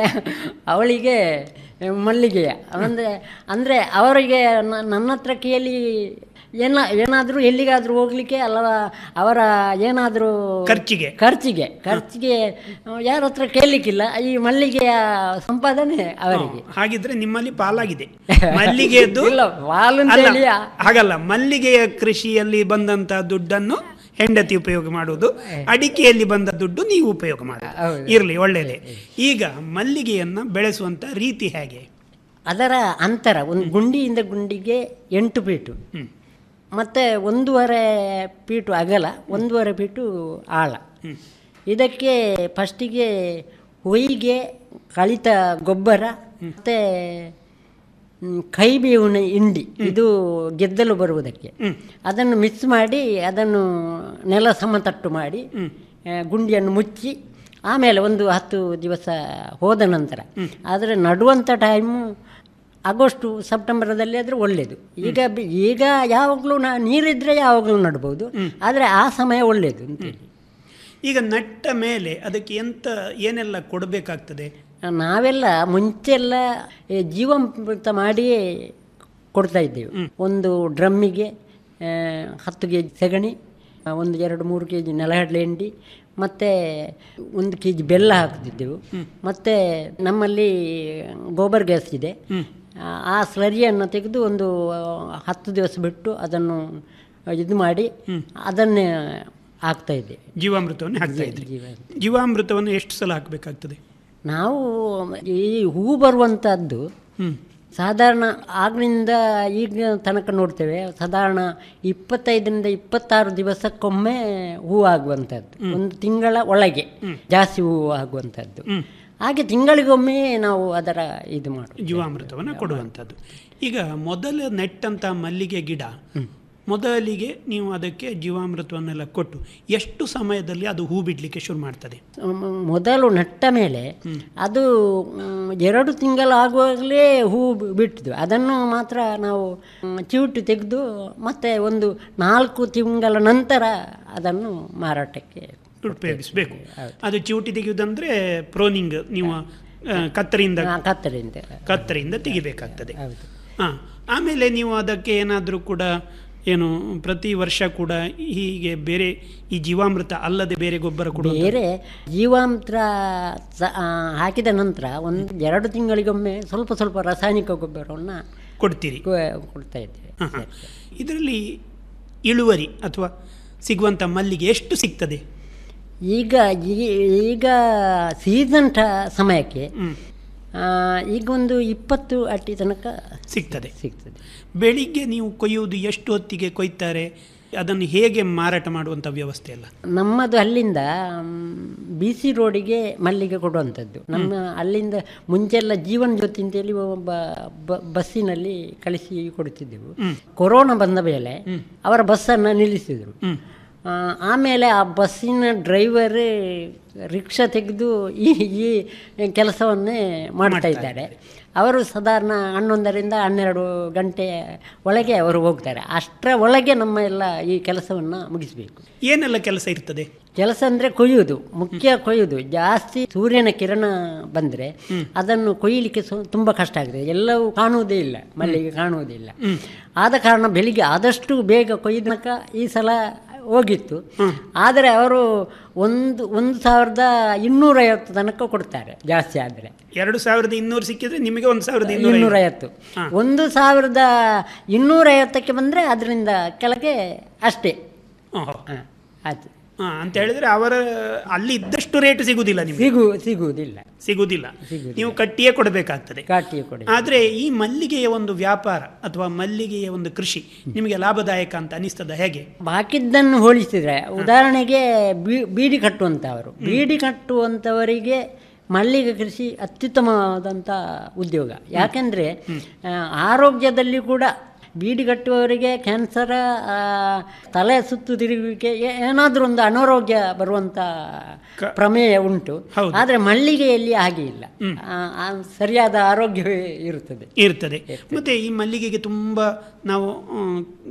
ಅವಳಿಗೆ ಮಲ್ಲಿಗೆಯ ಅಂದರೆ ಅಂದರೆ ಅವರಿಗೆ ನ- ನನ್ನ ಹತ್ರ ಕೇಳಿ ಏನ ಏನಾದರೂ ಎಲ್ಲಿಗಾದರೂ ಹೋಗ್ಲಿಕ್ಕೆ ಅಲ್ಲ ಅವರ ಏನಾದರೂ ಖರ್ಚಿಗೆ. ಖರ್ಚಿಗೆ ಖರ್ಚಿಗೆ ಯಾರ ಹತ್ರ ಕೇಳಲಿಕ್ಕಿಲ್ಲ ಈ ಮಲ್ಲಿಗೆಯ ಸಂಪಾದನೆ ಅವರಿಗೆ ಹಾಗಿದ್ರೆ ನಿಮ್ಮಲ್ಲಿ ಪಾಲಾಗಿದೆ ಮಲ್ಲಿಗೆಯದ್ದು ಇಲ್ಲ, ಪಾಲು ಅಂತ ಅಲ್ಲ, ಹೇಳಿ ಹಾಗಲ್ಲ ಮಲ್ಲಿಗೆಯ ಕೃಷಿಯಲ್ಲಿ ಬಂದಂತ ದುಡ್ಡನ್ನು ಹೆಂಡತಿ ಉಪಯೋಗ ಮಾಡುವುದು ಅಡಿಕೆಯಲ್ಲಿ ಬಂದ ದುಡ್ಡು ನೀವು ಉಪಯೋಗ ಮಾಡುವುದು ಇರಲಿ ಒಳ್ಳೆಯದೇ ಈಗ ಮಲ್ಲಿಗೆಯನ್ನ ಬೆಳೆಸುವಂತ ರೀತಿ ಹೇಗೆ ಅದರ ಅಂತರ ಒಂದು ಗುಂಡಿಯಿಂದ ಗುಂಡಿಗೆ ಎಂಟು ಫೀಟು ಮತ್ತು ಒಂದೂವರೆ ಫೀಟು ಅಗಲ ಒಂದೂವರೆ ಫೀಟು ಆಳ ಇದಕ್ಕೆ ಫಸ್ಟಿಗೆ ಹೊಯ್ಗೆ ಕಳಿತ ಗೊಬ್ಬರ ಮತ್ತು ಕೈ ಬೇವಿನ ಹಿಂಡಿ ಇದು ಗೆದ್ದಲು ಬರುವುದಕ್ಕೆ ಅದನ್ನು ಮಿಕ್ಸ್ ಮಾಡಿ ಅದನ್ನು ನೆಲ ಸಮತಟ್ಟು ಮಾಡಿ ಆ, ಗುಂಡಿಯನ್ನು ಮುಚ್ಚಿ ಆಮೇಲೆ ಒಂದು ಹತ್ತು ದಿವಸ ಹೋದ ನಂತರ ಆದರೆ ನಡುವಂಥ ಟೈಮು ಆಗಸ್ಟು ಸೆಪ್ಟೆಂಬರದಲ್ಲಿ ಆದರೆ ಒಳ್ಳೆಯದು ಈಗ ಬಿ- ಈಗ ಯಾವಾಗಲೂ ನಾ ನೀರಿದ್ರೆ ಯಾವಾಗಲೂ ನಡ್ಬೋದು ಆದರೆ ಆ ಸಮಯ ಒಳ್ಳೆಯದು ಅಂತೇಳಿ ಈಗ ನಟ್ಟ ಮೇಲೆ ಅದಕ್ಕೆ ಎಂತ ಏನೆಲ್ಲ ಕೊಡಬೇಕಾಗ್ತದೆ ನಾವೆಲ್ಲ ಮುಂಚೆಲ್ಲ ಈ ಜೀವಾಮೃತ ಮಾಡಿಯೇ ಕೊಡ್ತಾ ಇದ್ದೇವೆ ಒಂದು ಡ್ರಮ್ಮಿಗೆ ಆ, ಹತ್ತು ಕೆ ಜಿ ಸಗಣಿ ಆ, ಒಂದು ಎರಡು ಮೂರು ಕೆ ಜಿ ನೆಲಹಡಲೆ ಹಿಂಡಿ ಮತ್ತು ಒಂದು ಕೆ ಜಿ ಬೆಲ್ಲ ಹಾಕ್ತಿದ್ದೆವು ಮತ್ತು ನಮ್ಮಲ್ಲಿ ಗೋಬರ್ ಗ್ಯಾಸ್ ಇದೆ ಆ- ಆ ಸ್ಲರಿಯನ್ನು ತೆಗೆದು ಒಂದು ಆ, ಹತ್ತು ದಿವಸ ಬಿಟ್ಟು ಅದನ್ನು ಇದು ಮಾಡಿ ಅದನ್ನೇ ಹಾಕ್ತಾ ಇದ್ದೆ ಜೀವಾಮೃತವನ್ನು ಹಾಕ್ತಾ ಇದ್ರಿ ಜೀವ- ಜೀವಾಮೃತವನ್ನು ಎಷ್ಟು ಸಲ ಹಾಕಬೇಕಾಗ್ತದೆ ನಾವು ಈ ಹೂ ಬರುವಂಥದ್ದು ಸಾಧಾರಣ ಆಗ್ಲಿಂದ ಈಗ ತನಕ ನೋಡ್ತೇವೆ ಸಾಧಾರಣ ಇಪ್ಪತ್ತೈದರಿಂದ ಇಪ್ಪತ್ತಾರು ದಿವಸಕ್ಕೊಮ್ಮೆ ಹೂ ಆಗುವಂಥದ್ದು ಒಂದು ತಿಂಗಳ ಒಳಗೆ ಜಾಸ್ತಿ ಹೂ ಆಗುವಂಥದ್ದು ಹಾಗೆ ತಿಂಗಳಿಗೊಮ್ಮೆ ನಾವು ಅದರ ಇದು ಮಾಡುದು ಜೀವಾಮೃತವನ್ನು ಕೊಡುವಂಥದ್ದು ಈಗ ಮೊದಲು ನೆಟ್ಟಂಥ ಮಲ್ಲಿಗೆ ಗಿಡ ಮೊದಲಿಗೆ ನೀವು ಅದಕ್ಕೆ ಜೀವಾಮೃತವನ್ನೆಲ್ಲ ಕೊಟ್ಟು ಎಷ್ಟು ಸಮಯದಲ್ಲಿ ಅದು ಹೂ ಬಿಡಲಿಕ್ಕೆ ಶುರು ಮಾಡ್ತದೆ ಮ್- ಮೊದಲು ನಟ್ಟ ಮೇಲೆ ಅದು ಮ್, ಎರಡು ತಿಂಗಳು ಆಗುವಾಗಲೇ ಹೂ ಬಿ- ಬಿಟ್ಟಿದ್ವು ಅದನ್ನು ಮಾತ್ರ ನಾವು ಮ್, ಚಿವುಟು ತೆಗೆದು ಮತ್ತೆ ಒಂದು ನಾಲ್ಕು ತಿಂಗಳ ನಂತರ ಅದನ್ನು ಮಾರಾಟಕ್ಕೆ ಉಪಯೋಗಿಸಬೇಕು ಅದು ಚಿವುಟಿ ತೆಗೆಯುವುದಂದ್ರೆ ಪ್ರೋನಿಂಗ್ ನೀವು ಆ, ಕತ್ತರಿಯಿಂದ ಆ, ಕತ್ತರಿಯಿಂದ ಕತ್ತರಿಯಿಂದ ತೆಗಿಬೇಕಾಗ್ತದೆ ಹಾಂ ಆಮೇಲೆ ನೀವು ಅದಕ್ಕೆ ಏನಾದರೂ ಕೂಡ ಏನು ಪ್ರತಿ ವರ್ಷ ಕೂಡ ಹೀಗೆ ಬೇರೆ ಈ ಜೀವಾಮೃತ ಅಲ್ಲದೆ ಬೇರೆ ಗೊಬ್ಬರ ಕೊಡುವ ಬೇರೆ ಜೀವಾಮೃತ ಸ- ಆ, ಹಾಕಿದ ನಂತರ ಒಂದು ಎರಡು ತಿಂಗಳಿಗೊಮ್ಮೆ ಸ್ವಲ್ಪ ಸ್ವಲ್ಪ ರಾಸಾಯನಿಕ ಗೊಬ್ಬರವನ್ನು ಕೊಡ್ತೀರಿ ಕೊಡ್ತಾ ಇದ್ದೇವೆ ಇದರಲ್ಲಿ ಇಳುವರಿ ಅಥವಾ ಸಿಗುವಂಥ ಮಲ್ಲಿಗೆ ಎಷ್ಟು ಸಿಗ್ತದೆ ಈಗ ಈ- ಈಗ ಸೀಸನ್ ಟ ಸಮಯಕ್ಕೆ ಆ, ಈಗ ಒಂದು ಇಪ್ಪತ್ತು ಅಟ್ಟಿ ತನಕ ಸಿಗ್ತದೆ ಸಿಗ್ತದೆ ಬೆಳಿಗ್ಗೆ ನೀವು ಕೊಯ್ಯುವುದು ಎಷ್ಟು ಹೊತ್ತಿಗೆ ಕೊಯ್ತಾರೆ ಅದನ್ನು ಹೇಗೆ ಮಾರಾಟ ಮಾಡುವಂಥ ವ್ಯವಸ್ಥೆ ಅಲ್ಲ ನಮ್ಮದು ಅಲ್ಲಿಂದ ಬಿ ಸಿ ರೋಡಿಗೆ ಮಲ್ಲಿಗೆ ಕೊಡುವಂಥದ್ದು ನಮ್ಮ ಅಲ್ಲಿಂದ ಮುಂಚೆಲ್ಲ ಜೀವನ್ ಜ್ಯೋತಿ ಅಂತೇಳಿ ಒಬ್ಬ ಬ- ಬಸ್ಸಿನಲ್ಲಿ ಕಳಿಸಿ ಕೊಡುತ್ತಿದ್ದೆವು ಕೊರೋನಾ ಬಂದ ಮೇಲೆ ಅವರ ಬಸ್ಸನ್ನು ನಿಲ್ಲಿಸಿದರು ಆ, ಆಮೇಲೆ ಆ ಬಸ್ಸಿನ ಡ್ರೈವರ್ ರಿಕ್ಷಾ ತೆಗೆದು ಈ ಈ ಕೆಲಸವನ್ನೇ ಮಾಡ್ತಾ ಇದ್ದಾರೆ ಅವರು ಸಾಧಾರಣ ಹನ್ನೊಂದರಿಂದ ಹನ್ನೆರಡು ಗಂಟೆ ಒಳಗೆ ಅವರು ಹೋಗ್ತಾರೆ ಅಷ್ಟರ ಒಳಗೆ ನಮ್ಮ ಎಲ್ಲ ಈ ಕೆಲಸವನ್ನು ಮುಗಿಸಬೇಕು ಏನೆಲ್ಲ ಕೆಲಸ ಇರ್ತದೆ ಕೆಲಸ ಅಂದರೆ ಕೊಯ್ಯುವುದು ಮುಖ್ಯ ಕೊಯ್ಯುವುದು ಜಾಸ್ತಿ ಸೂರ್ಯನ ಕಿರಣ ಬಂದರೆ ಅದನ್ನು ಕೊಯ್ಯಲಿಕ್ಕೆ ಸು ತುಂಬ ಕಷ್ಟ ಆಗಿದೆ ಎಲ್ಲವೂ ಕಾಣುವುದೇ ಇಲ್ಲ ಮಲ್ಲಿಗೆ ಕಾಣುವುದಿಲ್ಲ ಆದ ಕಾರಣ ಬೆಳಿಗ್ಗೆ ಆದಷ್ಟು ಬೇಗ ಕೊಯ್ದನಕ ಈ ಸಲ ಹೋಗಿತ್ತು ಆದರೆ ಅವರು ಒಂದು ಒಂದು ಸಾವಿರದ ಇನ್ನೂರೈವತ್ತು ತನಕ ಕೊಡ್ತಾರೆ ಜಾಸ್ತಿ ಆದರೆ ಎರಡು ಸಾವಿರದ ಇನ್ನೂರು ಸಿಕ್ಕಿದ್ರೆ ನಿಮಗೆ ಒಂದು ಸಾವಿರದ ಇನ್ನೂರ ಇನ್ನೂರೈವತ್ತು ಒಂದು ಸಾವಿರದ ಇನ್ನೂರೈವತ್ತಕ್ಕೆ ಬಂದರೆ ಅದರಿಂದ ಕೆಳಗೆ ಅಷ್ಟೇ ಹ, ಆಯ್ತು ಹಾ ಅಂತ ಹೇಳಿದ್ರೆ ಅವರ ಅಲ್ಲಿ ಇದ್ದಷ್ಟು ರೇಟ್ ಸಿಗುವುದಿಲ್ಲ ನಿಮಗೆ ಸಿಗು ಸಿಗುವುದಿಲ್ಲ ಸಿಗುವುದಿಲ್ಲ ನೀವು ಕಟ್ಟಿಯೇ ಕೊಡಬೇಕಾಗ್ತದೆ ಕಾಟಿಯ ಕೊಡಿ ಆದರೆ ಈ ಮಲ್ಲಿಗೆಯ ಒಂದು ವ್ಯಾಪಾರ ಅಥವಾ ಮಲ್ಲಿಗೆಯ ಒಂದು ಕೃಷಿ ನಿಮಗೆ ಲಾಭದಾಯಕ ಅಂತ ಅನಿಸ್ತದ ಹೇಗೆ ಬಾಕಿದ್ದನ್ನು ಹೋಲಿಸಿದರೆ ಉದಾಹರಣೆಗೆ ಬೀ- ಬೀಡಿ ಕಟ್ಟುವಂಥವರು ಬೀಡಿ ಕಟ್ಟುವಂಥವರಿಗೆ ಮಲ್ಲಿಗೆ ಕೃಷಿ ಅತ್ಯುತ್ತಮವಾದಂಥ ಉದ್ಯೋಗ ಯಾಕೆಂದರೆ ಆರೋಗ್ಯದಲ್ಲಿ ಕೂಡ ಬೀಡಿ ಕಟ್ಟುವವರಿಗೆ ಕ್ಯಾನ್ಸರ ಆ, ತಲೆ ಸುತ್ತು ತಿರುಗುವಿಕೆ ಏ- ಏನಾದರೂ ಒಂದು ಅನಾರೋಗ್ಯ ಬರುವಂಥ ಪ್ರಮೇಯ ಉಂಟು ಆದರೆ ಮಲ್ಲಿಗೆಯಲ್ಲಿ ಹಾಗೆ ಇಲ್ಲ ಆ, ಆ, ಸರಿಯಾದ ಆರೋಗ್ಯವೇ ಇರುತ್ತದೆ ಇರ್ತದೆ ಮತ್ತೆ ಈ ಮಲ್ಲಿಗೆಗೆ ತುಂಬ ನಾವು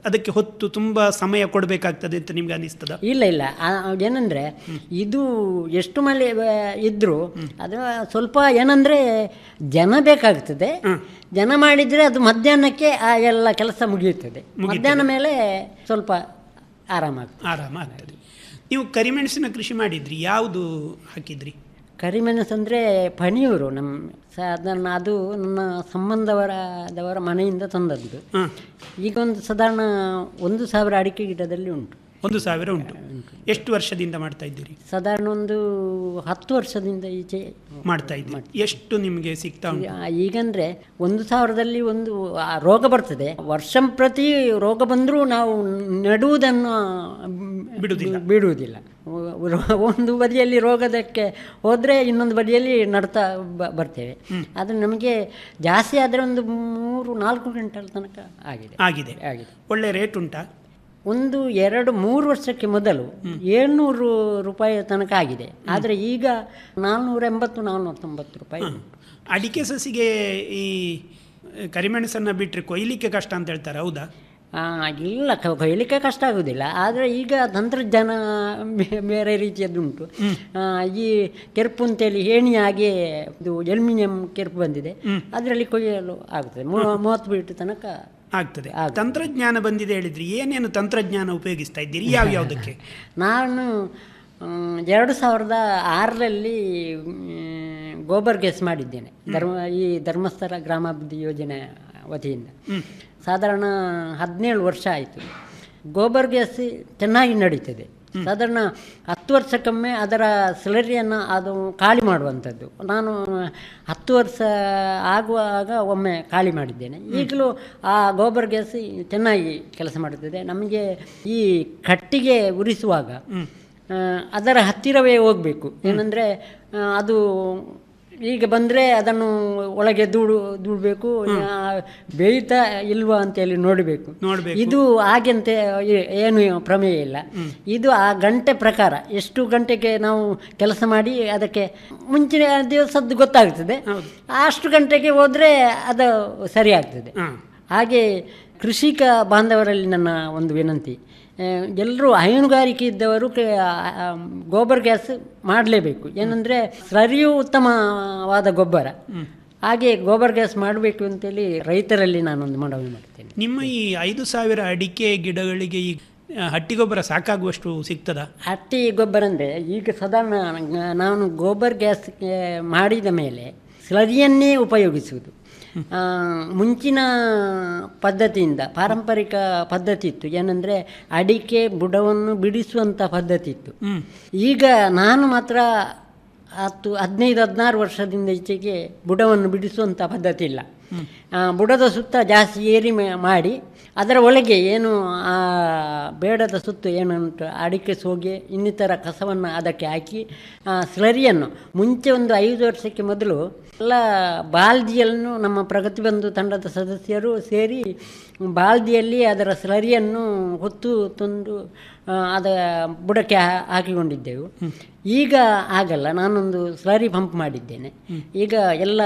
ಅದಕ್ಕೆ ಹೊತ್ತು ತುಂಬ ಸಮಯ ಕೊಡಬೇಕಾಗ್ತದೆ ಅಂತ ನಿಮ್ಗೆ ಅನಿಸ್ತದ ಇಲ್ಲ ಇಲ್ಲ ಆ- ಏನಂದ್ರೆ ಇದು ಎಷ್ಟು ಮಳೆ ಆ, ಇದ್ರೂ ಅದು ಸ್ವಲ್ಪ ಏನಂದ್ರೆ ಜನ ಬೇಕಾಗ್ತದೆ ಜನ ಮಾಡಿದ್ರೆ ಅದು ಮಧ್ಯಾಹ್ನಕ್ಕೆ ಆ ಎಲ್ಲ ಕೆಲಸ ಮುಗಿಯುತ್ತದೆ ಮಧ್ಯಾಹ್ನ ಮೇಲೆ ಸ್ವಲ್ಪ ಆರಾಮಾಗ್ತದೆ ಆರಾಮ ಆಗ್ತದೆ ನೀವು ಕರಿಮೆಣಸಿನ ಕೃಷಿ ಮಾಡಿದ್ರಿ ಯಾವುದು ಹಾಕಿದ್ರಿ ಕರಿಮೆಣಸು ಅಂದರೆ ಪಣಿಯೂರು ನಮ್ಮ ಸಾಧಾರಣ ಅದು ನನ್ನ ಸಂಬಂಧವರದವರ ಮನೆಯಿಂದ ತಂದದ್ದು ಈಗ ಒಂದು ಸಾಧಾರಣ ಒಂದು ಸಾವಿರ ಅಡಿಕೆ ಗಿಡದಲ್ಲಿ ಉಂಟು ಒಂದು ಸಾವಿರ ಉಂಟು ಎಷ್ಟು ವರ್ಷದಿಂದ ಮಾಡ್ತಾ ಇದ್ದೀರಿ ಸಾಧಾರಣ ಒಂದು ಹತ್ತು ವರ್ಷದಿಂದ ಈಚೆ ಮಾಡ್ತಾ ಇದ್ದೀರಿ ಎಷ್ಟು ನಿಮಗೆ ಸಿಗ್ತಾ ಉಂಟು ಆ, ಈಗಂದ್ರೆ ಒಂದು ಸಾವಿರದಲ್ಲಿ ಒಂದು ಆ ರೋಗ ಬರ್ತದೆ ವರ್ಷ ಪ್ರತಿ ರೋಗ ಬಂದರೂ ನಾವು ನೆಡುವುದನ್ನು ಬಿಡುವುದಿಲ್ಲ ಬಿಡುವುದಿಲ್ಲ ರೋ- ಒಂದು ಬದಿಯಲ್ಲಿ ರೋಗದಕ್ಕೆ ಹೋದರೆ ಇನ್ನೊಂದು ಬದಿಯಲ್ಲಿ ನಡ್ತಾ ಬ- ಬರ್ತೇವೆ ಆದರೆ ನಮಗೆ ಜಾಸ್ತಿ ಆದರೆ ಒಂದು ಮೂರು ನಾಲ್ಕು ಕ್ವಿಂಟಲ್ ತನಕ ಆಗಿದೆ ಆಗಿದೆ ಆಗಿದೆ ಒಳ್ಳೆ ರೇಟ್ ಉಂಟಾ ಒಂದು ಎರಡು ಮೂರು ವರ್ಷಕ್ಕೆ ಮೊದಲು ಏಳ್ನೂರು ರೂಪಾಯಿ ತನಕ ಆಗಿದೆ ಆದರೆ ಈಗ ನಾಲ್ನೂರ ಎಂಬತ್ತು ನಾಲ್ನೂರ ತೊಂಬತ್ತು ರೂಪಾಯಿ ಉಂಟು. ಅಡಿಕೆ ಸಸಿಗೆ ಈ ಕರಿಮೆಣಸನ್ನ ಬಿಟ್ಟರೆ ಕೊಯ್ಲಿಕ್ಕೆ ಕಷ್ಟ ಅಂತ ಹೇಳ್ತಾರೆ ಹೌದಾ ಆ, ಇಲ್ಲ ಕ- ಕೊಯ್ಲಿಕ್ಕೆ ಕಷ್ಟ ಆಗುವುದಿಲ್ಲ ಆದರೆ ಈಗ ತಂತ್ರಜ್ಞಾನ ಬೇ- ಬೇರೆ ರೀತಿಯದ್ದುಂಟು ಆ, ಈ ಕೆರ್ಪು ಅಂತೇಳಿ ಏಣಿ ಹಾಗೆ ಇದು ಎಲ್ಮಿನಿಯಂ ಕೆರ್ಪು ಬಂದಿದೆ ಅದರಲ್ಲಿ ಕೊಯ್ಯಲು ಆಗುತ್ತದೆ ಮೂ- ಮೂವತ್ತು ಫೀಟ್ ತನಕ ಆಗ್ತದೆ ತಂತ್ರಜ್ಞಾನ ಬಂದಿದೆ ಹೇಳಿದ್ರಿ ಏನೇನು ತಂತ್ರಜ್ಞಾನ ಉಪಯೋಗಿಸ್ತಾ ಇದ್ದೀರಿ ಯಾವ ಯಾವುದಕ್ಕೆ ನಾನು ಮ್, ಎರಡು ಸಾವಿರದ ಆರರಲ್ಲಿ ಮ್, ಗೋಬರ್ ಗ್ಯಾಸ್ ಮಾಡಿದ್ದೇನೆ ಧರ್ಮ ಈ ಧರ್ಮಸ್ಥಳ ಗ್ರಾಮಾಭಿವೃದ್ಧಿ ಯೋಜನೆ ವತಿಯಿಂದ ಸಾಧಾರಣ ಹದಿನೇಳು ವರ್ಷ ಆಯಿತು ಗೋಬರ್ ಗ್ಯಾಸ್ ಚೆನ್ನಾಗಿ ನಡೀತದೆ ಸಾಧಾರಣ ಹತ್ತು ವರ್ಷಕ್ಕೊಮ್ಮೆ ಅದರ ಸ್ಲರಿಯನ್ನು ಅದು ಖಾಲಿ ಮಾಡುವಂಥದ್ದು ನಾನು ಹತ್ತು ವರ್ಷ ಆಗುವಾಗ ಒಮ್ಮೆ ಖಾಲಿ ಮಾಡಿದ್ದೇನೆ ಈಗಲೂ ಆ ಗೋಬರ್ ಗ್ಯಾಸ್ ಚೆನ್ನಾಗಿ ಕೆಲಸ ಮಾಡುತ್ತದೆ ನಮಗೆ ಈ ಕಟ್ಟಿಗೆ ಉರಿಸುವಾಗ ಆ, ಅದರ ಹತ್ತಿರವೇ ಹೋಗಬೇಕು ಏನಂದರೆ ಅದು ಈಗ ಬಂದರೆ ಅದನ್ನು ಒಳಗೆ ದೂಡು ದೂಡಬೇಕು ಬೇಯ್ತಾ ಇಲ್ವಾ ಅಂತೇಳಿ ನೋಡಬೇಕು ನೋಡ್ಬೇಕು. ಇದು ಹಾಗೆಂತ ಏ- ಏನು ಪ್ರಮೇಯ ಇಲ್ಲ ಇದು ಆ ಗಂಟೆ ಪ್ರಕಾರ ಎಷ್ಟು ಗಂಟೆಗೆ ನಾವು ಕೆಲಸ ಮಾಡಿ ಅದಕ್ಕೆ ಮುಂಚಿನ ದಿವಸದ್ದು ಗೊತ್ತಾಗ್ತದೆ ಅಷ್ಟು ಗಂಟೆಗೆ ಹೋದರೆ ಅದು ಸರಿ ಆಗ್ತದೆ ಹಾಗೆ ಕೃಷಿಕ ಬಾಂಧವರಲ್ಲಿ ನನ್ನ ಒಂದು ವಿನಂತಿ ಎಲ್ಲರೂ ಹೈನುಗಾರಿಕೆ ಇದ್ದವರು ಕ- ಆ, ಗೋಬರ್ ಗ್ಯಾಸ್ ಮಾಡಲೇಬೇಕು ಏನಂದರೆ ಸ್ಲರಿಯೂ ಉತ್ತಮವಾದ ಗೊಬ್ಬರ ಹಾಗೆ ಗೋಬರ್ ಗ್ಯಾಸ್ ಮಾಡಬೇಕು ಅಂತೇಳಿ ರೈತರಲ್ಲಿ ನಾನೊಂದು ಮನವಿ ಮಾಡ್ತೇನೆ ನಿಮ್ಮ ಈ ಐದು ಸಾವಿರ ಅಡಿಕೆ ಗಿಡಗಳಿಗೆ ಈ ಆ, ಹಟ್ಟಿ ಗೊಬ್ಬರ ಸಾಕಾಗುವಷ್ಟು ಸಿಗ್ತದಾ ಹಟ್ಟಿ ಗೊಬ್ಬರ ಅಂದರೆ ಈಗ ಸಾಧಾರಣ ನಾನು ಗೋಬರ್ ಗ್ಯಾಸ್ ಆ, ಮಾಡಿದ ಮೇಲೆ ಸ್ಲರಿಯನ್ನೇ ಉಪಯೋಗಿಸುವುದು ಆ, ಮುಂಚಿನ ಪದ್ಧತಿಯಿಂದ ಪಾರಂಪರಿಕ ಪದ್ಧತಿ ಇತ್ತು ಏನಂದರೆ ಅಡಿಕೆ ಬುಡವನ್ನು ಬಿಡಿಸುವಂಥ ಪದ್ಧತಿ ಇತ್ತು ಈಗ ನಾನು ಮಾತ್ರ ಹತ್ತು ಹದಿನೈದು ಹದಿನಾರು ವರ್ಷದಿಂದ ಈಚೆಗೆ ಬುಡವನ್ನು ಬಿಡಿಸುವಂಥ ಪದ್ಧತಿ ಇಲ್ಲ ಆ, ಬುಡದ ಸುತ್ತ ಜಾಸ್ತಿ ಏರಿ ಮೆ- ಮಾಡಿ ಅದರ ಒಳಗೆ ಏನು ಆ ಬೇಡದ ಸುತ್ತು ಏನುಂಟು ಅಡಿಕೆ ಸೋಗೆ ಇನ್ನಿತರ ಕಸವನ್ನು ಅದಕ್ಕೆ ಹಾಕಿ ಆ ಸ್ಲರಿಯನ್ನು ಮುಂಚೆ ಒಂದು ಐದು ವರ್ಷಕ್ಕೆ ಮೊದಲು ಎಲ್ಲ ಬಾಲ್ದಿಯನ್ನು ನಮ್ಮ ಪ್ರಗತಿಬಂಧು ತಂಡದ ಸದಸ್ಯರು ಸೇರಿ ಬಾಲ್ದಿಯಲ್ಲಿ ಅದರ ಸ್ಲರಿಯನ್ನು ಹೊತ್ತು ತಂದು ಆ, ಅದ ಬುಡಕ್ಕೆ ಹಾ- ಹಾಕಿಕೊಂಡಿದ್ದೆವು ಈಗ ಆಗಲ್ಲ ನಾನೊಂದು ಸ್ಲರಿ ಪಂಪ್ ಮಾಡಿದ್ದೇನೆ ಈಗ ಎಲ್ಲ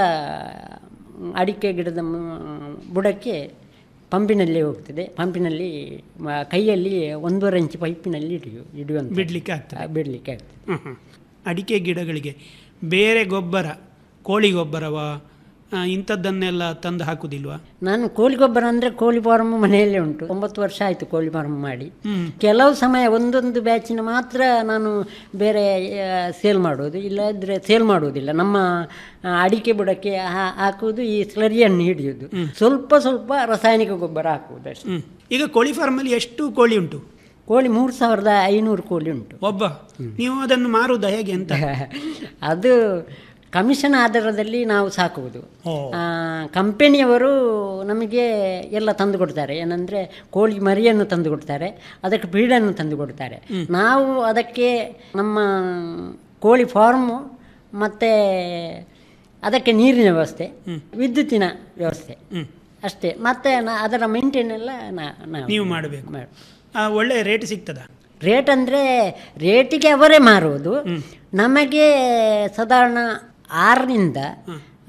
ಅಡಿಕೆ ಗಿಡದ ಮ- ಬುಡಕ್ಕೆ ಪಂಪಿನಲ್ಲಿ ಹೋಗ್ತದೆ ಪಂಪಿನಲ್ಲಿ ಮ- ಕೈಯಲ್ಲಿ ಒಂದೂವರೆ ಇಂಚು ಪೈಪಿನಲ್ಲಿ ಇಡಿಯು ಇಡುವಂಥ ಬಿಡ್ಲಿಕ್ಕೆ ಆಗ್ತದೆ ಬಿಡಲಿಕ್ಕೆ ಆಗ್ತದೆ ಹ್ಮ್, ಹ್ಮ್. ಅಡಿಕೆ ಗಿಡಗಳಿಗೆ ಬೇರೆ ಗೊಬ್ಬರ ಕೋಳಿ ಗೊಬ್ಬರವ ಆ, ಇಂಥದ್ದನ್ನೆಲ್ಲ ತಂದು ಹಾಕುದಿಲ್ವಾ ನಾನು ಕೋಳಿ ಗೊಬ್ಬರ ಅಂದರೆ ಕೋಳಿ ಫಾರ್ಮ್ ಮನೆಯಲ್ಲೇ ಉಂಟು ಒಂಬತ್ತು ವರ್ಷ ಆಯಿತು ಕೋಳಿ ಫಾರ್ಮ್ ಮಾಡಿ ಕೆಲವು ಸಮಯ ಒಂದೊಂದು ಬ್ಯಾಚಿನ ಮಾತ್ರ ನಾನು ಬೇರೆ ಸೇಲ್ ಮಾಡೋದು ಇಲ್ಲದ್ರೆ ಸೇಲ್ ಮಾಡುವುದಿಲ್ಲ ನಮ್ಮ ಆ, ಅಡಿಕೆ ಬುಡಕ್ಕೆ ಹಾ- ಹಾಕುವುದು ಈ ಸ್ಲರಿಯನ್ನು ಹಿಡಿಯುವುದು ಸ್ವಲ್ಪ ಸ್ವಲ್ಪ ರಾಸಾಯನಿಕ ಗೊಬ್ಬರ ಹಾಕುವುದು ಅಷ್ಟೇ ಹ್ಮ್. ಈಗ ಕೋಳಿ ಫಾರ್ಮಲ್ಲಿ ಎಷ್ಟು ಕೋಳಿ ಉಂಟು ಕೋಳಿ ಮೂರು ಸಾವಿರದ ಐನೂರು ಕೋಳಿ ಉಂಟು ಒಬ್ಬ ನೀವು ಅದನ್ನು ಮಾರುವುದಾ ಹೇಗೆ ಅಂತ ಅದು ಕಮಿಷನ್ ಆಧಾರದಲ್ಲಿ ನಾವು ಸಾಕುವುದು ಓ. ಆ, ಕಂಪೆನಿಯವರು ನಮಗೆ ಎಲ್ಲ ತಂದು ಕೊಡ್ತಾರೆ ಏನಂದರೆ ಕೋಳಿ ಮರಿಯನ್ನು ತಂದು ಕೊಡ್ತಾರೆ ಅದಕ್ಕೆ ಫೀಡನ್ನು ತಂದು ಕೊಡ್ತಾರೆ ನಾವು ಅದಕ್ಕೆ ನಮ್ಮ ಕೋಳಿ ಫಾರ್ಮು ಮತ್ತು ಅದಕ್ಕೆ ನೀರಿನ ವ್ಯವಸ್ಥೆ ವಿದ್ಯುತ್ತಿನ ವ್ಯವಸ್ಥೆ ಅಷ್ಟೇ ಮತ್ತೆ ನಾ- ಅದರ ಮೇಂಟೈನ್ ಎಲ್ಲ ನಾ- ನಾವು ನೀವು ಮಾಡಬೇಕು ಮಾಡ್- ಒಳ್ಳೆ ರೇಟ್ ಸಿಗ್ತದಾ ರೇಟ್ ಅಂದರೆ ರೇಟಿಗೆ ಅವರೇ ಮಾರುವುದು ನಮಗೆ ಸಾಧಾರಣ ಆರರಿಂದ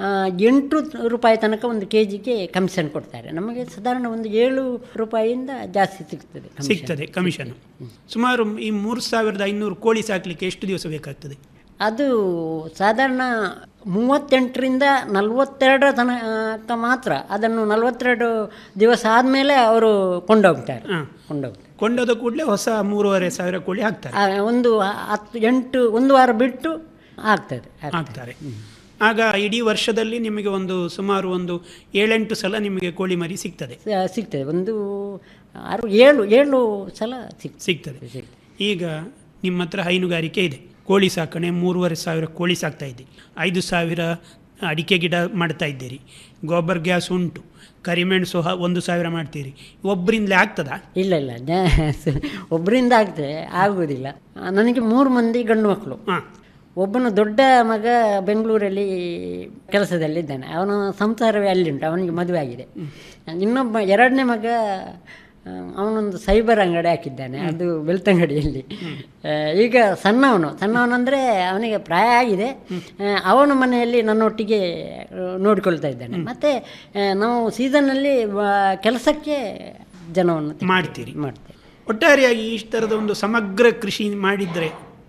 ಆ, ಎಂಟು ರೂಪಾಯಿ ತನಕ ಒಂದು ಕೆ ಜಿಗೆ ಕಮಿಷನ್ ಕೊಡ್ತಾರೆ ನಮಗೆ ಸಾಧಾರಣ ಒಂದು ಏಳು ರೂಪಾಯಿಯಿಂದ ಜಾಸ್ತಿ ಸಿಗ್ತದೆ commission. ಸಿಗ್ತದೆ ಕಮಿಷನ್ ಸುಮಾರು ಈ ಮೂರು ಸಾವಿರದ ಐನೂರು ಕೋಳಿ ಸಾಕಲಿಕ್ಕೆ ಎಷ್ಟು ದಿವಸ ಬೇಕಾಗ್ತದೆ ಅದು ಸಾಧಾರಣ ಮೂವತ್ತೆಂಟರಿಂದ ನಲವತ್ತೆರಡರ ತನಕ ಮಾತ್ರ ಅದನ್ನು ನಲವತ್ತೆರಡು ದಿವಸ ಆದಮೇಲೆ ಅವರು ಕೊಂಡೋಗ್ತಾರೆ ಕೊಂಡೋಗ್ತಾರೆ ಕೊಂಡೋದ ಕೂಡಲೇ ಹೊಸ ಮೂರುವರೆ ಸಾವಿರ ಕೋಳಿ ಹಾಕ್ತಾರೆ ಆ, ಒಂದು ಹತ್ತು ಎಂಟು ಒಂದು ವಾರ ಬಿಟ್ಟು ಆಗ್ತದೆ ಹಾಕ್ತಾರೆ ಆಗ ಇಡೀ ವರ್ಷದಲ್ಲಿ ನಿಮಗೆ ಒಂದು ಸುಮಾರು ಒಂದು ಏಳೆಂಟು ಸಲ ನಿಮಗೆ ಕೋಳಿ ಮರಿ ಸಿಗ್ತದೆ ಸ- ಸಿಗ್ತದೆ ಒಂದು ಆರು ಏಳು ಏಳು ಸಲ ಸಿಗ್ ಸಿಗ್ತದೆ ಈಗ ನಿಮ್ಮ ಹತ್ರ ಹೈನುಗಾರಿಕೆ ಇದೆ ಕೋಳಿ ಸಾಕಣೆ ಮೂರುವರೆ ಸಾವಿರ ಕೋಳಿ ಸಾಕ್ತಾ ಇದ್ದೀರಿ ಐದು ಸಾವಿರ ಅಡಿಕೆ ಗಿಡ ಮಾಡ್ತಾ ಇದ್ದೀರಿ ಗೋಬರ್ ಗ್ಯಾಸ್ ಉಂಟು ಕರಿಮೆಣಸು ಹ- ಒಂದು ಸಾವಿರ ಮಾಡ್ತೀರಿ ಒಬ್ಬರಿಂದಲೇ ಆಗ್ತದಾ ಇಲ್ಲ ಇಲ್ಲ ಜ- ಒಬ್ಬರಿಂದ ಆಗ್ತದೆ ಆಗುವುದಿಲ್ಲ ಆ, ನನಗೆ ಮೂರು ಮಂದಿ ಗಂಡು ಮಕ್ಕಳು ಒಬ್ಬನು ದೊಡ್ಡ ಮಗ ಬೆಂಗಳೂರಲ್ಲಿ ಕೆಲಸದಲ್ಲಿದ್ದಾನೆ ಅವನ ಸಂಸಾರವೇ ಅಲ್ಲಿಂಟು ಅವನಿಗೆ ಮದುವೆ ಆಗಿದೆ ಇನ್ನೊಬ್ಬ ಎರಡನೇ ಮಗ ಆ, ಅವನೊಂದು ಸೈಬರ್ ಅಂಗಡಿ ಹಾಕಿದ್ದಾನೆ ಅದು ಬೆಳ್ತಂಗಡಿಯಲ್ಲಿ ಆ, ಈಗ ಸಣ್ಣವನು ಸಣ್ಣವನಂದರೆ ಅವನಿಗೆ ಪ್ರಾಯ ಆಗಿದೆ ಆ, ಅವನ ಮನೆಯಲ್ಲಿ ನನ್ನೊಟ್ಟಿಗೆ ಆ, ನೋಡಿಕೊಳ್ತಾ ಇದ್ದಾನೆ ಮತ್ತು ನಾವು ಸೀಸನ್ನಲ್ಲಿ ಕೆಲಸಕ್ಕೆ ಜನವನ್ನು ತೆಗೆದು- ಮಾಡ್ತೀರಿ ಮಾಡ್ತೇವೆ ಒಟ್ಟಾರೆಯಾಗಿ ಈ ಥರದ ಒಂದು ಸಮಗ್ರ ಕೃಷಿ ಮಾಡಿದರೆ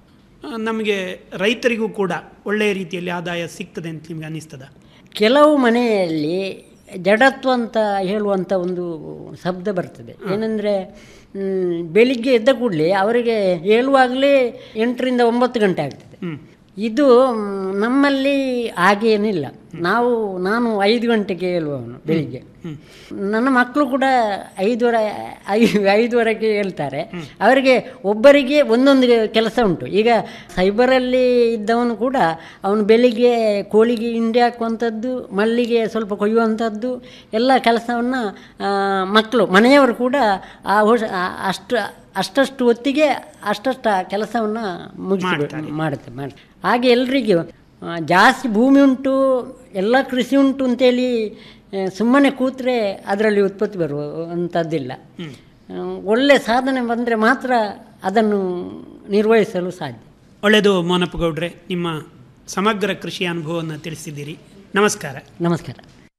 ನಮಗೆ ರೈತರಿಗೂ ಕೂಡ ಒಳ್ಳೆಯ ರೀತಿಯಲ್ಲಿ ಆದಾಯ ಸಿಗ್ತದೆ ಅಂತ ನಿಮಗೆ ಅನ್ನಿಸ್ತದ ಕೆಲವು ಮನೆಯಲ್ಲಿ ಜಡತ್ವ ಅಂತ ಹೇಳುವಂಥ ಒಂದು ಶಬ್ದ ಬರ್ತದೆ ಏನಂದರೆ ಬೆಳಿಗ್ಗೆ ಎದ್ದ ಕೂಡಲೇ ಅವರಿಗೆ ಹೇಳುವಾಗಲೇ ಎಂಟರಿಂದ ಒಂಬತ್ತು ಗಂಟೆ ಆಗ್ತದೆ ಇದು ಮ್, ನಮ್ಮಲ್ಲಿ ಹಾಗೇನಿಲ್ಲ ನಾವು ನಾನು ಐದು ಗಂಟೆಗೆ ಹೇಳುವವನು ಬೆಳಿಗ್ಗೆ ನನ್ನ ಮಕ್ಕಳು ಕೂಡ ಐದುವರೆ ಐ ಐದುವರೆಗೆ ಹೇಳ್ತಾರೆ ಅವರಿಗೆ ಒಬ್ಬರಿಗೆ ಒಂದೊಂದು ಕೆಲಸ ಉಂಟು ಈಗ ಸೈಬರಲ್ಲಿ ಇದ್ದವನು ಕೂಡ ಅವನು ಬೆಳಿಗ್ಗೆ ಕೋಳಿಗೆ ಹಿಂಡಿ ಹಾಕುವಂಥದ್ದು ಮಲ್ಲಿಗೆ ಸ್ವಲ್ಪ ಕೊಯ್ಯುವಂಥದ್ದು ಎಲ್ಲ ಕೆಲಸವನ್ನು ಮಕ್ಕಳು ಮನೆಯವರು ಕೂಡ ಆ ಹೊಸ ಆ- ಅಷ್ಟು ಅಷ್ಟಷ್ಟು ಹೊತ್ತಿಗೆ ಅಷ್ಟಷ್ಟ ಕೆಲಸವನ್ನು ಮುಗಿಸಿ ಮಾಡುತ್ತೆ ಮಾಡಿ ಹಾಗೆ ಎಲ್ರಿಗೂ ಆ, ಜಾಸ್ತಿ ಭೂಮಿ ಉಂಟು ಎಲ್ಲ ಕೃಷಿ ಉಂಟು ಅಂತೇಳಿ ಸುಮ್ಮನೆ ಕೂತ್ರೆ ಅದರಲ್ಲಿ ಉತ್ಪತ್ತಿ ಬರುವಂಥದ್ದಿಲ್ಲ ಆ, ಒಳ್ಳೆ ಸಾಧನೆ ಬಂದರೆ ಮಾತ್ರ ಅದನ್ನು ನಿರ್ವಹಿಸಲು ಸಾಧ್ಯ ಒಳ್ಳೆಯದು ಮೋನಪ್ಪ ಗೌಡ್ರೆ ನಿಮ್ಮ ಸಮಗ್ರ ಕೃಷಿ ಅನುಭವವನ್ನು ತಿಳಿಸಿದ್ದೀರಿ ನಮಸ್ಕಾರ ನಮಸ್ಕಾರ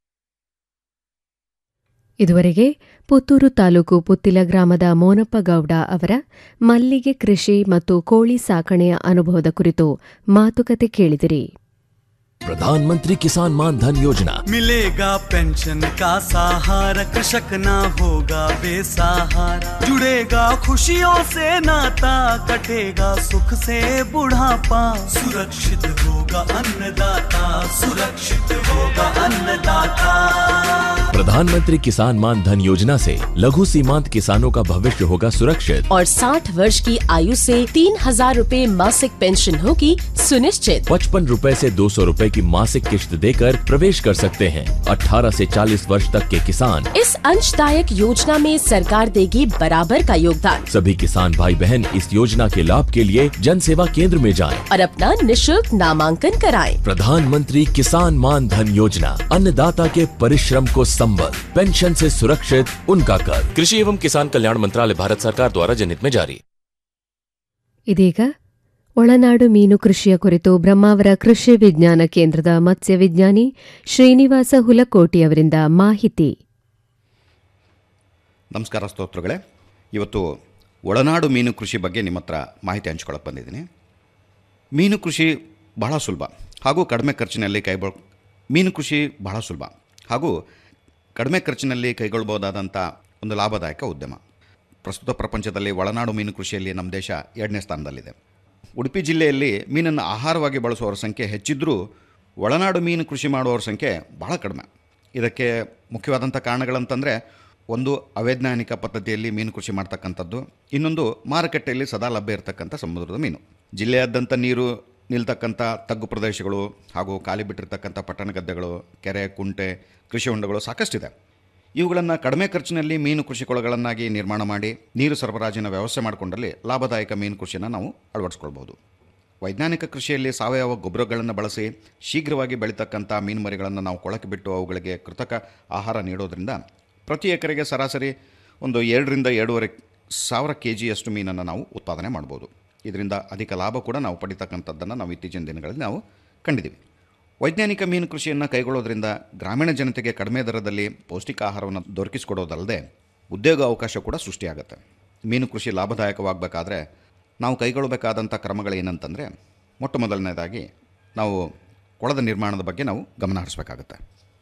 ಇದುವರೆಗೆ ಪುತ್ತೂರು ತಾಲೂಕು ಪುತ್ತಿಲ ಗ್ರಾಮದ ಮೋನಪ್ಪ ಗೌಡ ಅವರ ಮಲ್ಲಿಗೆ ಕೃಷಿ ಮತ್ತು ಕೋಳಿ ಸಾಕಣೆಯ ಅನುಭವದ ಕುರಿತು ಮಾತುಕತೆ ಕೇಳಿದಿರಿ प्रधानमंत्री किसान मान धन योजना मिलेगा पेंशन का सहारा कृषक ना होगा बेसहारा जुड़ेगा खुशियों से नाता कटेगा सुख से बुढ़ापा सुरक्षित होगा अन्नदाता सुरक्षित होगा अन्नदाता प्रधानमंत्री किसान मान धन योजना से लघु सीमांत किसानों का भविष्य होगा सुरक्षित और 60 वर्ष की आयु से तीन हजार रूपए मासिक पेंशन होगी सुनिश्चित पचपन रूपए से दो सौ रूपए की मासिक किश्त देकर प्रवेश कर सकते हैं 18 से 40 वर्ष तक के किसान इस अंशदायक योजना में सरकार देगी बराबर का योगदान सभी किसान भाई बहन इस योजना के लाभ के लिए जन सेवा केंद्र में जाएं। और अपना निशुल्क नामांकन कराएं। प्रधानमंत्री किसान मान धन योजना अन्नदाता के परिश्रम को संबल पेंशन से सुरक्षित उनका कर कृषि एवं किसान कल्याण मंत्रालय भारत सरकार द्वारा जनहित में जारी ಇದೀಗ ಒಳನಾಡು ಮೀನು ಕೃಷಿಯ ಕುರಿತು ಬ್ರಹ್ಮಾವರ ಕೃಷಿ ವಿಜ್ಞಾನ ಕೇಂದ್ರದ ಮತ್ಸ್ಯ ವಿಜ್ಞಾನಿ ಶ್ರೀನಿವಾಸ ಹುಲಕೋಟಿ ಅವರಿಂದ ಮಾಹಿತಿ ನಮಸ್ಕಾರ ಸ್ತೋತ್ರಗಳೇ ಇವತ್ತು ಒಳನಾಡು ಮೀನು ಕೃಷಿ ಬಗ್ಗೆ ನಿಮ್ಮ ಹತ್ರ ಮಾಹಿತಿ ಹಂಚ್ಕೊಳ್ಳೋಕೆ ಬಂದಿದ್ದೀನಿ ಮೀನು ಕೃಷಿ ಬಹಳ ಸುಲಭ ಹಾಗೂ ಕಡಿಮೆ ಖರ್ಚಿನಲ್ಲಿ ಕೈಗೊಳ್ ಮೀನು ಕೃಷಿ ಬಹಳ ಸುಲಭ ಹಾಗೂ ಕಡಿಮೆ ಖರ್ಚಿನಲ್ಲಿ ಕೈಗೊಳ್ಬೋದಾದಂಥ ಒಂದು ಲಾಭದಾಯಕ ಉದ್ಯಮ ಪ್ರಸ್ತುತ ಪ್ರಪಂಚದಲ್ಲಿ ಒಳನಾಡು ಮೀನು ಕೃಷಿಯಲ್ಲಿ ನಮ್ಮ ದೇಶ ಎರಡನೇ ಸ್ಥಾನದಲ್ಲಿದೆ ಉಡುಪಿ ಜಿಲ್ಲೆಯಲ್ಲಿ ಮೀನನ್ನು ಆಹಾರವಾಗಿ ಬಳಸುವವರ ಸಂಖ್ಯೆ ಹೆಚ್ಚಿದ್ದರೂ ಒಳನಾಡು ಮೀನು ಕೃಷಿ ಮಾಡುವವರ ಸಂಖ್ಯೆ ಬಹಳ ಕಡಿಮೆ ಇದಕ್ಕೆ ಮುಖ್ಯವಾದಂಥ ಕಾರಣಗಳಂತಂದರೆ ಒಂದು ಅವೈಜ್ಞಾನಿಕ ಪದ್ಧತಿಯಲ್ಲಿ ಮೀನು ಕೃಷಿ ಮಾಡ್ತಕ್ಕಂಥದ್ದು ಇನ್ನೊಂದು ಮಾರುಕಟ್ಟೆಯಲ್ಲಿ ಸದಾ ಲಭ್ಯ ಇರತಕ್ಕಂಥ ಸಮುದ್ರದ ಮೀನು ಜಿಲ್ಲೆಯಾದ್ಯಂತ ನೀರು ನಿಲ್ತಕ್ಕಂಥ ತಗ್ಗು ಪ್ರದೇಶಗಳು ಹಾಗೂ ಖಾಲಿ ಬಿಟ್ಟಿರ್ತಕ್ಕಂಥ ಪಟ್ಟಣ ಗದ್ದೆಗಳು ಕೆರೆ ಕುಂಟೆ ಕೃಷಿ ಹೊಂಡಗಳು ಸಾಕಷ್ಟಿದೆ ಇವುಗಳನ್ನು ಕಡಿಮೆ ಖರ್ಚಿನಲ್ಲಿ ಮೀನು ಕೃಷಿ ಕೊಳಗಳನ್ನಾಗಿ ನಿರ್ಮಾಣ ಮಾಡಿ ನೀರು ಸರಬರಾಜಿನ ವ್ಯವಸ್ಥೆ ಮಾಡಿಕೊಂಡಲ್ಲಿ ಲಾಭದಾಯಕ ಮೀನು ಕೃಷಿಯನ್ನು ನಾವು ಅಳವಡಿಸ್ಕೊಳ್ಬೋದು ವೈಜ್ಞಾನಿಕ ಕೃಷಿಯಲ್ಲಿ ಸಾವಯವ ಗೊಬ್ಬರಗಳನ್ನು ಬಳಸಿ ಶೀಘ್ರವಾಗಿ ಬೆಳೀತಕ್ಕಂಥ ಮೀನು ಮರಿಗಳನ್ನು ನಾವು ಕೊಳಕ್ಕೆ ಬಿಟ್ಟು ಅವುಗಳಿಗೆ ಕೃತಕ ಆಹಾರ ನೀಡೋದ್ರಿಂದ ಪ್ರತಿ ಎಕರೆಗೆ ಸರಾಸರಿ ಒಂದು ಎರಡರಿಂದ ಎರಡೂವರೆ ಸಾವಿರ ಕೆ ಜಿಯಷ್ಟು ಮೀನನ್ನು ನಾವು ಉತ್ಪಾದನೆ ಮಾಡ್ಬೋದು ಇದರಿಂದ ಅಧಿಕ ಲಾಭ ಕೂಡ ನಾವು ಪಡಿತಕ್ಕಂಥದ್ದನ್ನು ನಾವು ಇತ್ತೀಚಿನ ದಿನಗಳಲ್ಲಿ ನಾವು ಕಂಡಿದ್ದೀವಿ ವೈಜ್ಞಾನಿಕ ಮೀನು ಕೃಷಿಯನ್ನು ಕೈಗೊಳ್ಳೋದ್ರಿಂದ ಗ್ರಾಮೀಣ ಜನತೆಗೆ ಕಡಿಮೆ ದರದಲ್ಲಿ ಪೌಷ್ಟಿಕ ಆಹಾರವನ್ನು ದೊರಕಿಸಿಕೊಡೋದಲ್ಲದೆ ಉದ್ಯೋಗ ಅವಕಾಶ ಕೂಡ ಸೃಷ್ಟಿಯಾಗುತ್ತೆ ಮೀನು ಕೃಷಿ ಲಾಭದಾಯಕವಾಗಬೇಕಾದ್ರೆ ನಾವು ಕೈಗೊಳ್ಳಬೇಕಾದಂಥ ಕ್ರಮಗಳೇನಂತಂದರೆ ಮೊಟ್ಟ ಮೊದಲನೇದಾಗಿ ನಾವು ಕೊಳದ ನಿರ್ಮಾಣದ ಬಗ್ಗೆ ನಾವು ಗಮನ ಹರಿಸಬೇಕಾಗುತ್ತೆ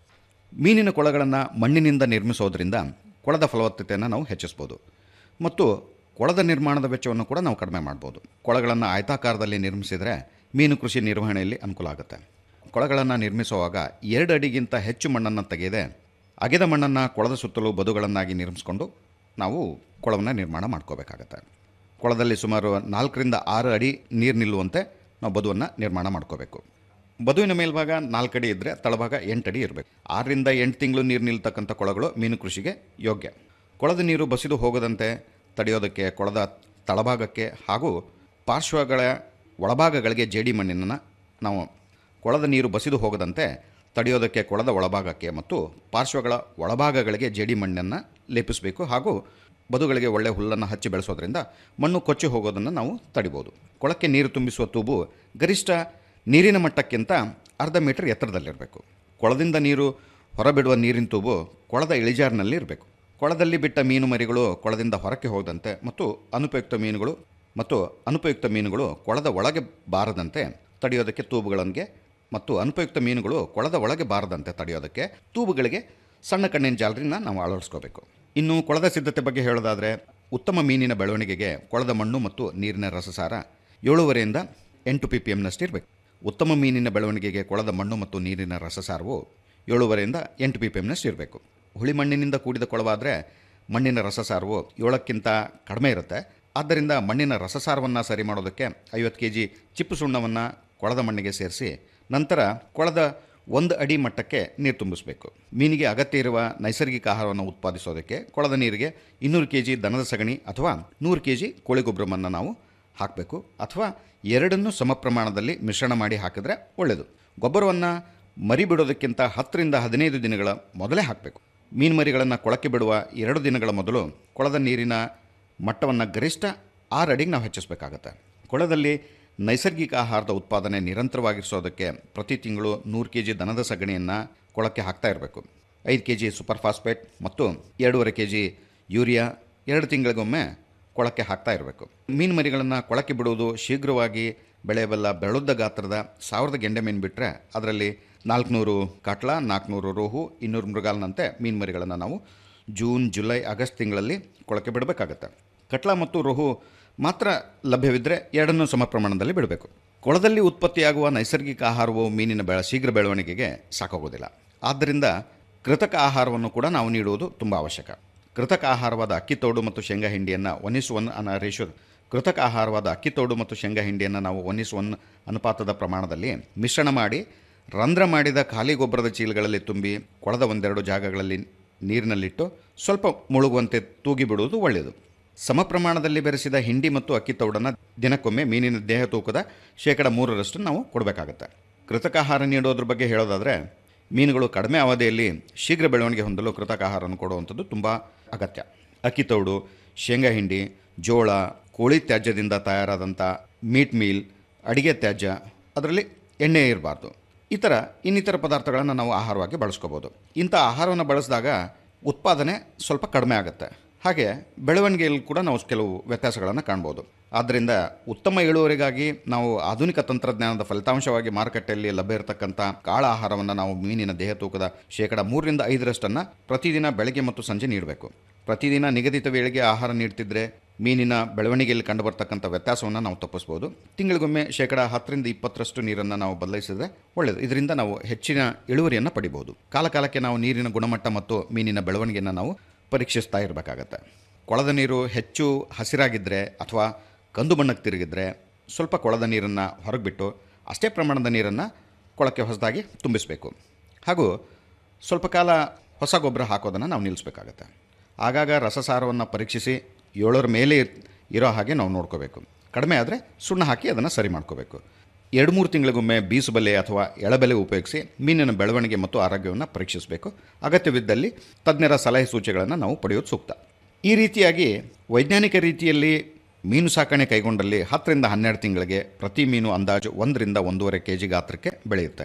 ಮೀನಿನ ಕೊಳಗಳನ್ನು ಮಣ್ಣಿನಿಂದ ನಿರ್ಮಿಸೋದ್ರಿಂದ ಕೊಳದ ಫಲವತ್ತತೆಯನ್ನು ನಾವು ಹೆಚ್ಚಿಸ್ಬೋದು ಮತ್ತು ಕೊಳದ ನಿರ್ಮಾಣದ ವೆಚ್ಚವನ್ನು ಕೂಡ ನಾವು ಕಡಿಮೆ ಮಾಡ್ಬೋದು ಕೊಳಗಳನ್ನು ಆಯತಾಕಾರದಲ್ಲಿ ನಿರ್ಮಿಸಿದರೆ ಮೀನು ಕೃಷಿ ನಿರ್ವಹಣೆಯಲ್ಲಿ ಅನುಕೂಲ ಆಗುತ್ತೆ ಕೊಳಗಳನ್ನು ನಿರ್ಮಿಸುವಾಗ ಎರಡು ಅಡಿಗಿಂತ ಹೆಚ್ಚು ಮಣ್ಣನ್ನು ತೆಗೆಯದೆ ಅಗೆದ ಮಣ್ಣನ್ನು ಕೊಳದ ಸುತ್ತಲೂ ಬದುಗಳನ್ನಾಗಿ ನಿರ್ಮಿಸ್ಕೊಂಡು ನಾವು ಕೊಳವನ್ನು ನಿರ್ಮಾಣ ಮಾಡ್ಕೋಬೇಕಾಗತ್ತೆ ಕೊಳದಲ್ಲಿ ಸುಮಾರು ನಾಲ್ಕರಿಂದ ಆರು ಅಡಿ ನೀರು ನಿಲ್ಲುವಂತೆ ನಾವು ಬದುವನ್ನು ನಿರ್ಮಾಣ ಮಾಡ್ಕೋಬೇಕು ಬದುವಿನ ಮೇಲ್ಭಾಗ ನಾಲ್ಕು ಅಡಿ ಇದ್ದರೆ ತಳಭಾಗ ಎಂಟು ಅಡಿ ಇರಬೇಕು ಆರರಿಂದ ಎಂಟು ತಿಂಗಳು ನೀರು ನಿಲ್ತಕ್ಕಂಥ ಕೊಳಗಳು ಮೀನು ಕೃಷಿಗೆ ಯೋಗ್ಯ ಕೊಳದ ನೀರು ಬಸಿದು ಹೋಗದಂತೆ ತಡೆಯೋದಕ್ಕೆ ಕೊಳದ ತಳಭಾಗಕ್ಕೆ ಹಾಗೂ ಪಾರ್ಶ್ವಗಳ ಒಳಭಾಗಗಳಿಗೆ ಜೇಡಿ ಮಣ್ಣಿನ ನಾವು ಕೊಳದ ನೀರು ಬಸಿದು ಹೋಗದಂತೆ ತಡೆಯೋದಕ್ಕೆ ಕೊಳದ ಒಳಭಾಗಕ್ಕೆ ಮತ್ತು ಪಾರ್ಶ್ವಗಳ ಒಳಭಾಗಗಳಿಗೆ ಜೇಡಿ ಮಣ್ಣನ್ನು ಲೇಪಿಸಬೇಕು ಹಾಗೂ ಬದುಗಳಿಗೆ ಒಳ್ಳೆ ಹುಲ್ಲನ್ನು ಹಚ್ಚಿ ಬೆಳೆಸೋದ್ರಿಂದ ಮಣ್ಣು ಕೊಚ್ಚಿ ಹೋಗೋದನ್ನು ನಾವು ತಡಿಬೋದು ಕೊಳಕ್ಕೆ ನೀರು ತುಂಬಿಸುವ ತೂಬು ಗರಿಷ್ಠ ನೀರಿನ ಮಟ್ಟಕ್ಕಿಂತ ಅರ್ಧ ಮೀಟರ್ ಎತ್ತರದಲ್ಲಿರಬೇಕು ಕೊಳದಿಂದ ನೀರು ಹೊರಬಿಡುವ ನೀರಿನ ತೂಬು ಕೊಳದ ಇಳಿಜಾರಿನಲ್ಲಿ ಇರಬೇಕು ಕೊಳದಲ್ಲಿ ಬಿಟ್ಟ ಮೀನು ಮರಿಗಳು ಕೊಳದಿಂದ ಹೊರಕ್ಕೆ ಹೋಗದಂತೆ ಮತ್ತು ಅನುಪಯುಕ್ತ ಮೀನುಗಳು ಮತ್ತು ಅನುಪಯುಕ್ತ ಮೀನುಗಳು ಕೊಳದ ಒಳಗೆ ಬಾರದಂತೆ ತಡೆಯೋದಕ್ಕೆ ತೂಬುಗಳಿಗೆ ಮತ್ತು ಅನುಪಯುಕ್ತ ಮೀನುಗಳು ಕೊಳದ ಒಳಗೆ ಬಾರದಂತೆ ತಡೆಯೋದಕ್ಕೆ ತೂಬುಗಳಿಗೆ ಸಣ್ಣ ಕಣ್ಣಿನ ಜಾಲರಿನ ನಾವು ಅಳವಡಿಸ್ಕೋಬೇಕು ಇನ್ನು ಕೊಳದ ಸಿದ್ಧತೆ ಬಗ್ಗೆ ಹೇಳೋದಾದರೆ ಉತ್ತಮ ಮೀನಿನ ಬೆಳವಣಿಗೆಗೆ ಕೊಳದ ಮಣ್ಣು ಮತ್ತು ನೀರಿನ ರಸಸಾರ ಏಳೂವರೆಯಿಂದ ಎಂಟು ಪಿ ಪಿ ಎಮ್ನಷ್ಟು ಇರಬೇಕು ಉತ್ತಮ ಮೀನಿನ ಬೆಳವಣಿಗೆಗೆ ಕೊಳದ ಮಣ್ಣು ಮತ್ತು ನೀರಿನ ರಸಸಾರವು ಏಳೂವರೆಯಿಂದ ಎಂಟು ಪಿ ಪಿ ಎಮ್ನಷ್ಟು ಇರಬೇಕು ಹುಳಿ ಮಣ್ಣಿನಿಂದ ಕೂಡಿದ ಕೊಳವಾದರೆ ಮಣ್ಣಿನ ರಸಸಾರವು ಏಳಕ್ಕಿಂತ ಕಡಿಮೆ ಇರುತ್ತೆ ಆದ್ದರಿಂದ ಮಣ್ಣಿನ ರಸಸಾರವನ್ನು ಸರಿ ಮಾಡೋದಕ್ಕೆ ಐವತ್ತು ಕೆ ಜಿ ಚಿಪ್ಪು ಸುಣ್ಣವನ್ನು ಕೊಳದ ಮಣ್ಣಿಗೆ ಸೇರಿಸಿ ನಂತರ ಕೊಳದ ಒಂದು ಅಡಿ ಮಟ್ಟಕ್ಕೆ ನೀರು ತುಂಬಿಸಬೇಕು ಮೀನಿಗೆ ಅಗತ್ಯ ಇರುವ ನೈಸರ್ಗಿಕ ಆಹಾರವನ್ನು ಉತ್ಪಾದಿಸೋದಕ್ಕೆ ಕೊಳದ ನೀರಿಗೆ ಇನ್ನೂರು ಕೆ ಜಿ ದನದ ಸಗಣಿ ಅಥವಾ ನೂರು ಕೆ ಜಿ ಕೋಳಿ ಗೊಬ್ಬರವನ್ನು ನಾವು ಹಾಕಬೇಕು ಅಥವಾ ಎರಡನ್ನೂ ಸಮ ಪ್ರಮಾಣದಲ್ಲಿ ಮಿಶ್ರಣ ಮಾಡಿ ಹಾಕಿದ್ರೆ ಒಳ್ಳೆಯದು ಗೊಬ್ಬರವನ್ನು ಮರಿ ಬಿಡೋದಕ್ಕಿಂತ ಹತ್ತರಿಂದ ಹದಿನೈದು ದಿನಗಳ ಮೊದಲೇ ಹಾಕಬೇಕು ಮೀನು ಮರಿಗಳನ್ನು ಕೊಳಕ್ಕೆ ಬಿಡುವ ಎರಡು ದಿನಗಳ ಮೊದಲು ಕೊಳದ ನೀರಿನ ಮಟ್ಟವನ್ನು ಗರಿಷ್ಠ ಆರು ಅಡಿಗೆ ನಾವು ಹೆಚ್ಚಿಸಬೇಕಾಗತ್ತೆ ಕೊಳದಲ್ಲಿ ನೈಸರ್ಗಿಕ ಆಹಾರದ ಉತ್ಪಾದನೆ ನಿರಂತರವಾಗಿರಿಸೋದಕ್ಕೆ ಪ್ರತಿ ತಿಂಗಳು ನೂರು ಕೆ ಜಿ ದನದ ಸಗಣಿಯನ್ನು ಕೊಳಕ್ಕೆ ಹಾಕ್ತಾ ಇರಬೇಕು ಐದು ಕೆ ಜಿ ಸೂಪರ್ ಫಾಸ್ಫೇಟ್ ಮತ್ತು ಎರಡೂವರೆ ಕೆ ಜಿ ಯೂರಿಯಾ ಎರಡು ತಿಂಗಳಿಗೊಮ್ಮೆ ಕೊಳಕ್ಕೆ ಹಾಕ್ತಾ ಇರಬೇಕು ಮೀನು ಮರಿಗಳನ್ನು ಕೊಳಕ್ಕೆ ಬಿಡುವುದು ಶೀಘ್ರವಾಗಿ ಬೆಳೆಯಬಲ್ಲ ಬೆಳುದ್ದ ಗಾತ್ರದ ಸಾವಿರದ ಗೆಂಡೆ ಮೀನು ಬಿಟ್ಟರೆ ಅದರಲ್ಲಿ ನಾಲ್ಕುನೂರು ಕಾಟ್ಲ ನಾಲ್ಕುನೂರು ರೋಹು ಇನ್ನೂರು ಮೃಗಾಲ್ನಂತೆ ಮೀನು ಮರಿಗಳನ್ನು ನಾವು ಜೂನ್ ಜುಲೈ ಆಗಸ್ಟ್ ತಿಂಗಳಲ್ಲಿ ಕೊಳಕ್ಕೆ ಬಿಡಬೇಕಾಗತ್ತೆ ಕಟ್ಲ ಮತ್ತು ರೋಹು ಮಾತ್ರ ಲಭ್ಯವಿದ್ದರೆ ಎರಡನ್ನೂ ಸಮ ಪ್ರಮಾಣದಲ್ಲಿ ಬಿಡಬೇಕು ಕೊಳದಲ್ಲಿ ಉತ್ಪತ್ತಿಯಾಗುವ ನೈಸರ್ಗಿಕ ಆಹಾರವು ಮೀನಿನ ಬೆಳ ಶೀಘ್ರ ಬೆಳವಣಿಗೆಗೆ ಸಾಕಾಗೋದಿಲ್ಲ ಆದ್ದರಿಂದ ಕೃತಕ ಆಹಾರವನ್ನು ಕೂಡ ನಾವು ನೀಡುವುದು ತುಂಬ ಅವಶ್ಯಕ ಕೃತಕ ಆಹಾರವಾದ ಅಕ್ಕಿ ತೋಡು ಮತ್ತು ಶೇಂಗಾ ಹಿಂಡಿಯನ್ನು ಒನ್ ಇಸ್ ಒನ್ ಅನ್ನೋ ರೇಷೋ ಕೃತಕ ಆಹಾರವಾದ ಅಕ್ಕಿ ತೋಡು ಮತ್ತು ಶೇಂಗಾ ಹಿಂಡಿಯನ್ನು ನಾವು ಒನ್ ಇಸ್ ಒನ್ ಅನುಪಾತದ ಪ್ರಮಾಣದಲ್ಲಿ ಮಿಶ್ರಣ ಮಾಡಿ ರಂಧ್ರ ಮಾಡಿದ ಖಾಲಿ ಗೊಬ್ಬರದ ಚೀಲಗಳಲ್ಲಿ ತುಂಬಿ ಕೊಳದ ಒಂದೆರಡು ಜಾಗಗಳಲ್ಲಿ ನೀರಿನಲ್ಲಿಟ್ಟು ಸ್ವಲ್ಪ ಮುಳುಗುವಂತೆ ತೂಗಿ ಬಿಡುವುದು ಒಳ್ಳೆಯದು ಸಮ ಪ್ರಮಾಣದಲ್ಲಿ ಬೆರೆಸಿದ ಹಿಂಡಿ ಮತ್ತು ಅಕ್ಕಿ ತೌಡನ್ನು ದಿನಕ್ಕೊಮ್ಮೆ ಮೀನಿನ ದೇಹ ತೂಕದ ಶೇಕಡ ಮೂರರಷ್ಟು ನಾವು ಕೊಡಬೇಕಾಗತ್ತೆ ಕೃತಕ ಆಹಾರ ನೀಡೋದ್ರ ಬಗ್ಗೆ ಹೇಳೋದಾದರೆ ಮೀನುಗಳು ಕಡಿಮೆ ಅವಧಿಯಲ್ಲಿ ಶೀಘ್ರ ಬೆಳವಣಿಗೆ ಹೊಂದಲು ಕೃತಕ ಆಹಾರವನ್ನು ಕೊಡುವಂಥದ್ದು ತುಂಬ ಅಗತ್ಯ ಅಕ್ಕಿ ತೌಡು ಶೇಂಗಾ ಹಿಂಡಿ ಜೋಳ ಕೋಳಿ ತ್ಯಾಜ್ಯದಿಂದ ತಯಾರಾದಂಥ ಮೀಟ್ ಮೀಲ್ ಅಡಿಗೆ ತ್ಯಾಜ್ಯ ಅದರಲ್ಲಿ ಎಣ್ಣೆ ಇರಬಾರ್ದು ಈ ಥರ ಇನ್ನಿತರ ಪದಾರ್ಥಗಳನ್ನು ನಾವು ಆಹಾರವಾಗಿ ಬಳಸ್ಕೋಬೋದು ಇಂಥ ಆಹಾರವನ್ನು ಬಳಸಿದಾಗ ಉತ್ಪಾದನೆ ಸ್ವಲ್ಪ ಕಡಿಮೆ ಆಗುತ್ತೆ ಹಾಗೆ ಬೆಳವಣಿಗೆಯಲ್ಲಿ ಕೂಡ ನಾವು ಕೆಲವು ವ್ಯತ್ಯಾಸಗಳನ್ನು ಕಾಣ್ಬೋದು ಆದ್ದರಿಂದ ಉತ್ತಮ ಇಳುವರಿಗಾಗಿ ನಾವು ಆಧುನಿಕ ತಂತ್ರಜ್ಞಾನದ ಫಲಿತಾಂಶವಾಗಿ ಮಾರುಕಟ್ಟೆಯಲ್ಲಿ ಲಭ್ಯ ಇರತಕ್ಕಂಥ ಕಾಳ ಆಹಾರವನ್ನು ನಾವು ಮೀನಿನ ದೇಹ ತೂಕದ ಶೇಕಡ ಮೂರರಿಂದ ಐದರಷ್ಟನ್ನು ಪ್ರತಿದಿನ ಬೆಳಗ್ಗೆ ಮತ್ತು ಸಂಜೆ ನೀಡಬೇಕು ಪ್ರತಿದಿನ ನಿಗದಿತ ವೇಳೆಗೆ ಆಹಾರ ನೀಡ್ತಿದ್ರೆ ಮೀನಿನ ಬೆಳವಣಿಗೆಯಲ್ಲಿ ಕಂಡುಬರ್ತಕ್ಕಂಥ ವ್ಯತ್ಯಾಸವನ್ನು ನಾವು ತಪ್ಪಿಸ್ಬೋದು ತಿಂಗಳಿಗೊಮ್ಮೆ ಶೇಕಡ ಹತ್ತರಿಂದ ಇಪ್ಪತ್ತರಷ್ಟು ನೀರನ್ನು ನಾವು ಬದಲಾಯಿಸಿದ್ರೆ ಒಳ್ಳೆಯದು ಇದರಿಂದ ನಾವು ಹೆಚ್ಚಿನ ಇಳುವರಿಯನ್ನು ಪಡಿಬೋದು ಕಾಲಕಾಲಕ್ಕೆ ನಾವು ನೀರಿನ ಗುಣಮಟ್ಟ ಮತ್ತು ಮೀನಿನ ಬೆಳವಣಿಗೆಯನ್ನು ನಾವು ಪರೀಕ್ಷಿಸ್ತಾ ಇರಬೇಕಾಗತ್ತೆ ಕೊಳದ ನೀರು ಹೆಚ್ಚು ಹಸಿರಾಗಿದ್ದರೆ ಅಥವಾ ಕಂದು ಬಣ್ಣಕ್ಕೆ ತಿರುಗಿದ್ರೆ ಸ್ವಲ್ಪ ಕೊಳದ ನೀರನ್ನು ಹೊರಗೆ ಬಿಟ್ಟು ಅಷ್ಟೇ ಪ್ರಮಾಣದ ನೀರನ್ನು ಕೊಳಕ್ಕೆ ಹೊಸದಾಗಿ ತುಂಬಿಸಬೇಕು ಹಾಗೂ ಸ್ವಲ್ಪ ಕಾಲ ಹೊಸ ಗೊಬ್ಬರ ಹಾಕೋದನ್ನು ನಾವು ನಿಲ್ಲಿಸಬೇಕಾಗತ್ತೆ ಆಗಾಗ ರಸಸಾರವನ್ನು ಪರೀಕ್ಷಿಸಿ ಏಳರ ಮೇಲೆ ಇರೋ ಹಾಗೆ ನಾವು ನೋಡ್ಕೋಬೇಕು ಕಡಿಮೆ ಆದರೆ ಸುಣ್ಣ ಹಾಕಿ ಅದನ್ನು ಸರಿ ಮಾಡ್ಕೋಬೇಕು ಎರಡು ಮೂರು ತಿಂಗಳಿಗೊಮ್ಮೆ ಬೀಸುಬಲೆ ಅಥವಾ ಎಳಬೆಲೆ ಉಪಯೋಗಿಸಿ ಮೀನಿನ ಬೆಳವಣಿಗೆ ಮತ್ತು ಆರೋಗ್ಯವನ್ನು ಪರೀಕ್ಷಿಸಬೇಕು ಅಗತ್ಯವಿದ್ದಲ್ಲಿ ತಜ್ಞರ ಸಲಹೆ ಸೂಚನೆಗಳನ್ನು ನಾವು ಪಡೆಯೋದು ಸೂಕ್ತ ಈ ರೀತಿಯಾಗಿ ವೈಜ್ಞಾನಿಕ ರೀತಿಯಲ್ಲಿ ಮೀನು ಸಾಕಣೆ ಕೈಗೊಂಡಲ್ಲಿ ಹತ್ತರಿಂದ ಹನ್ನೆರಡು ತಿಂಗಳಿಗೆ ಪ್ರತಿ ಮೀನು ಅಂದಾಜು ಒಂದರಿಂದ ಒಂದೂವರೆ ಕೆ ಜಿ ಗಾತ್ರಕ್ಕೆ ಬೆಳೆಯುತ್ತೆ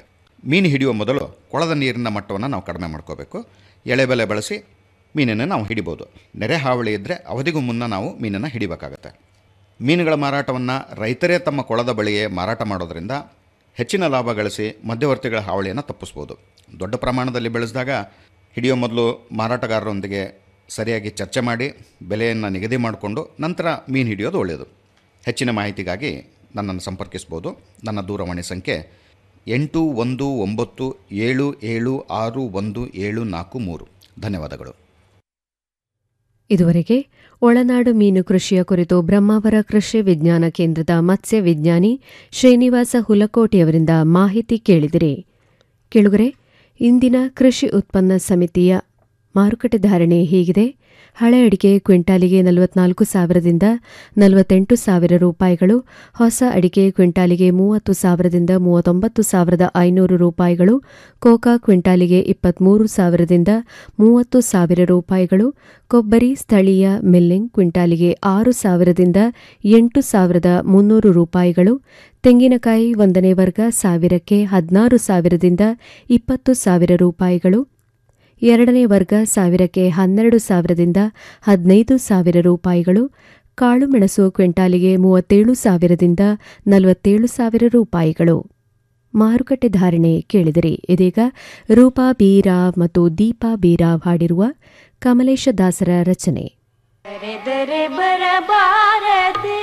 ಮೀನು ಹಿಡಿಯುವ ಮೊದಲು ಕೊಳದ ನೀರಿನ ಮಟ್ಟವನ್ನು ನಾವು ಕಡಿಮೆ ಮಾಡ್ಕೋಬೇಕು ಎಳೆಬೆಲೆ ಬಳಸಿ ಮೀನನ್ನು ನಾವು ಹಿಡಿಬೋದು ನೆರೆ ಹಾವಳಿ ಇದ್ದರೆ ಅವಧಿಗೂ ಮುನ್ನ ನಾವು ಮೀನನ್ನು ಹಿಡಿಬೇಕಾಗತ್ತೆ ಮೀನುಗಳ ಮಾರಾಟವನ್ನು ರೈತರೇ ತಮ್ಮ ಕೊಳದ ಬಳಿಯೇ ಮಾರಾಟ ಮಾಡೋದರಿಂದ ಹೆಚ್ಚಿನ ಲಾಭ ಗಳಿಸಿ ಮಧ್ಯವರ್ತಿಗಳ ಹಾವಳಿಯನ್ನು ತಪ್ಪಿಸ್ಬೋದು ದೊಡ್ಡ ಪ್ರಮಾಣದಲ್ಲಿ ಬೆಳೆಸಿದಾಗ ಹಿಡಿಯೋ ಮೊದಲು ಮಾರಾಟಗಾರರೊಂದಿಗೆ ಸರಿಯಾಗಿ ಚರ್ಚೆ ಮಾಡಿ ಬೆಲೆಯನ್ನು ನಿಗದಿ ಮಾಡಿಕೊಂಡು ನಂತರ ಮೀನು ಹಿಡಿಯೋದು ಒಳ್ಳೆಯದು ಹೆಚ್ಚಿನ ಮಾಹಿತಿಗಾಗಿ ನನ್ನನ್ನು ಸಂಪರ್ಕಿಸ್ಬೋದು ನನ್ನ ದೂರವಾಣಿ ಸಂಖ್ಯೆ ಎಂಟು ಒಂದು ಒಂಬತ್ತು ಏಳು ಏಳು ಆರು ಒಂದು ಏಳು ನಾಲ್ಕು ಮೂರು ಧನ್ಯವಾದಗಳು ಇದುವರೆಗೆ ಒಳನಾಡು ಮೀನು ಕೃಷಿಯ ಕುರಿತು ಬ್ರಹ್ಮಾವರ ಕೃಷಿ ವಿಜ್ಞಾನ ಕೇಂದ್ರದ ಮತ್ಸ್ಯ ವಿಜ್ಞಾನಿ ಶ್ರೀನಿವಾಸ ಹುಲಕೋಟಿಯವರಿಂದ ಮಾಹಿತಿ ಕೇಳಿದಿರಿ ಕೆಳುಗರೆ ಇಂದಿನ ಕೃಷಿ ಉತ್ಪನ್ನ ಸಮಿತಿಯ ಮಾರುಕಟ್ಟೆ ಧಾರಣೆ ಹೀಗಿದೆ ಹಳೆ ಅಡಿಕೆ ಕ್ವಿಂಟಾಲಿಗೆ ನಲವತ್ನಾಲ್ಕು ಸಾವಿರದಿಂದ ನಲವತ್ತೆಂಟು ಸಾವಿರ ರೂಪಾಯಿಗಳು ಹೊಸ ಅಡಿಕೆ ಕ್ವಿಂಟಾಲಿಗೆ ಮೂವತ್ತು ಸಾವಿರದಿಂದ ಮೂವತ್ತೊಂಬತ್ತು ಸಾವಿರದ ಐನೂರು ರೂಪಾಯಿಗಳು ಕೋಕಾ ಕ್ವಿಂಟಾಲಿಗೆ ಇಪ್ಪತ್ಮೂರು ಸಾವಿರದಿಂದ ಮೂವತ್ತು ಸಾವಿರ ರೂಪಾಯಿಗಳು ಕೊಬ್ಬರಿ ಸ್ಥಳೀಯ ಮಿಲ್ಲಿಂಗ್ ಕ್ವಿಂಟಾಲಿಗೆ ಆರು ಸಾವಿರದಿಂದ ಎಂಟು ಸಾವಿರದ ಮುನ್ನೂರು ರೂಪಾಯಿಗಳು ತೆಂಗಿನಕಾಯಿ ಒಂದನೇ ವರ್ಗ ಸಾವಿರಕ್ಕೆ ಹದಿನಾರು ಸಾವಿರದಿಂದ ಇಪ್ಪತ್ತು ಸಾವಿರ ರೂಪಾಯಿಗಳು ಎರಡನೇ ವರ್ಗ ಸಾವಿರಕ್ಕೆ ಹನ್ನೆರಡು ಸಾವಿರದಿಂದ ಹದಿನೈದು ಸಾವಿರ ರೂಪಾಯಿಗಳು ಕಾಳುಮೆಣಸು ಕ್ವಿಂಟಾಲಿಗೆ ಮೂವತ್ತೇಳು ಸಾವಿರದಿಂದ ನಲವತ್ತೇಳು ಸಾವಿರ ರೂಪಾಯಿಗಳು ಮಾರುಕಟ್ಟೆ ಧಾರಣೆ ಕೇಳಿದಿರಿ ಇದೀಗ ರೂಪಾ ಬೀರಾವ್ ಮತ್ತು ದೀಪಾ ಬೀರಾವ್ ಹಾಡಿರುವ ಕಮಲೇಶ ದಾಸರ ರಚನೆ ಕರೆದರೆ ಬರಬಾರದೆ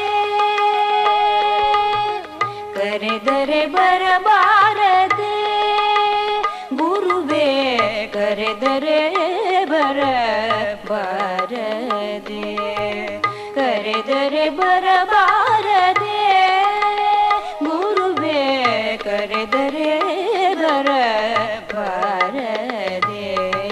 ಕರೆದರೆ ಬರಬಾರದೆ ಗುರುವೇ ಕರೆದರೆ ಬರಬಾರದೆ ಕರೆದರೆ ಬರಬಾರದೆ ಗುರುವೇ ಕರೆದರೆ ಬರಬಾರದೆ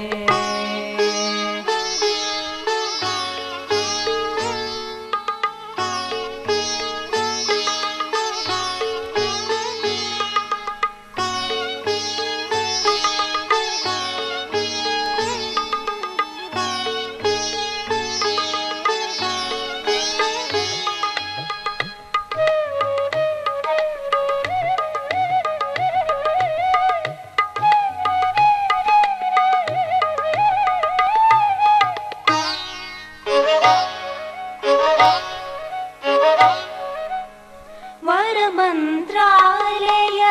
ವರಮಂತ್ರಾಲಯ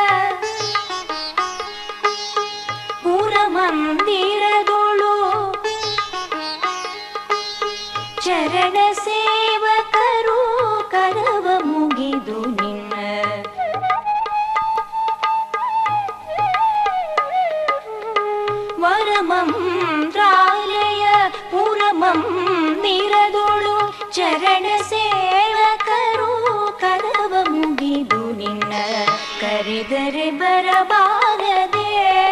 ಪುರಮಂದಿರದೊಳು ಚರಣ ಸೇವಕರು ಕರವ ಮುಗಿದು ನಿನ್ನ ವರಮಂತ್ರಾಲಯ ಪುರಮಂದಿರದೊಳು ಚರಣ ಸೇವಕರು ಕರವ ಮುಗಿದು ನಿನ್ನ ಕರೆದರೆ ಬರಬಾರದೆ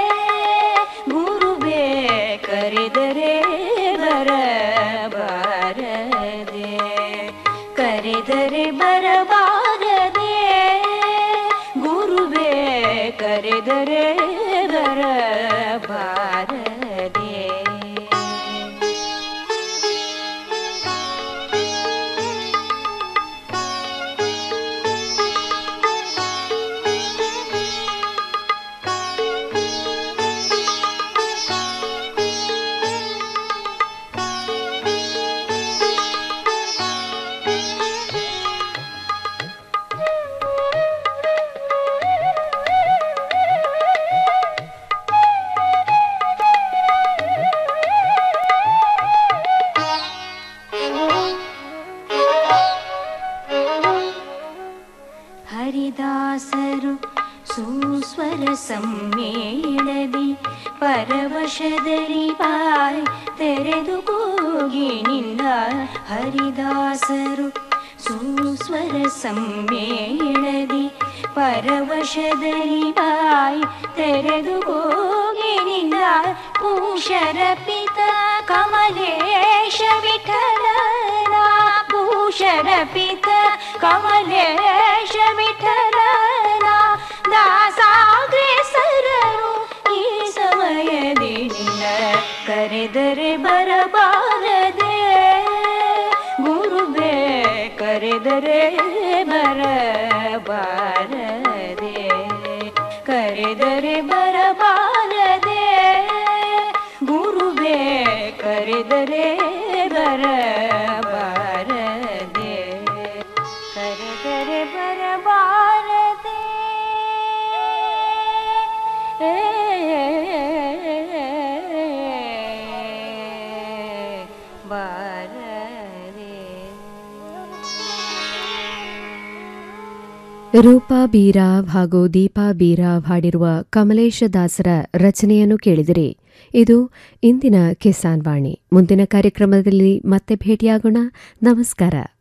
ಗುರುವೇ ಕರೆದರೆ ಬರಬಾರದೆ ಕರೆದರೆ ಬರಬಾರದೆ ಗುರುವೇ ಕರೆದರೆ ಬರಬಾರದೆ ಹರಿದಾಸರು ಸುಸ್ವರ ಸಮ್ಮೇಳದಿ ಪರವಶದಲ್ಲಿ ಬಾಯ್ ತೆರೆದು ಕೂಗಿನಿಂದ ಹರಿದಾಸರು ಸುಸ್ವರ ಸಮ್ಮೇಳದಿ ಪರವಶದಲ್ಲಿ ಬಾಯ್ ತೆರೆದು ಕೂಗಿನಿಂದ ಪೂಷರ ಪಿತ ಕಮಲೇಶ ವಿಠಲನ ಭೂಷರ ಪಿತ ಕಮಲೇಶ ವಿಠಲನ ದಾಸಾಗ್ರೇಸರರು ಈ ಸಮಯದಿ ನಿನ್ನ ಕರೆದರೆ ಬರಬಾರದೆ ಗುರುವೇ ಕರೆದರೆ ಬರಬಾರದೆ ಕರೆದರೆ ಬರ ಕರೆದರೆ ಬರಬಾರದೆ ಕರೆದರೆ ಬರಬಾರದೆ ಬಾರದೆ ರೂಪಾ ಬೀರಾವ್ ಹಾಗೂ ದೀಪಾ ಬೀರಾವ್ ಹಾಡಿರುವ ಕಮಲೇಶ ದಾಸರ ರಚನೆಯನ್ನು ಕೇಳಿದಿರಿ ಇದು ಇಂದಿನ ಕಿಸಾನ್ ವಾಣಿ ಮುಂದಿನ ಕಾರ್ಯಕ್ರಮದಲ್ಲಿ ಮತ್ತೆ ಭೇಟಿಯಾಗೋಣ ನಮಸ್ಕಾರ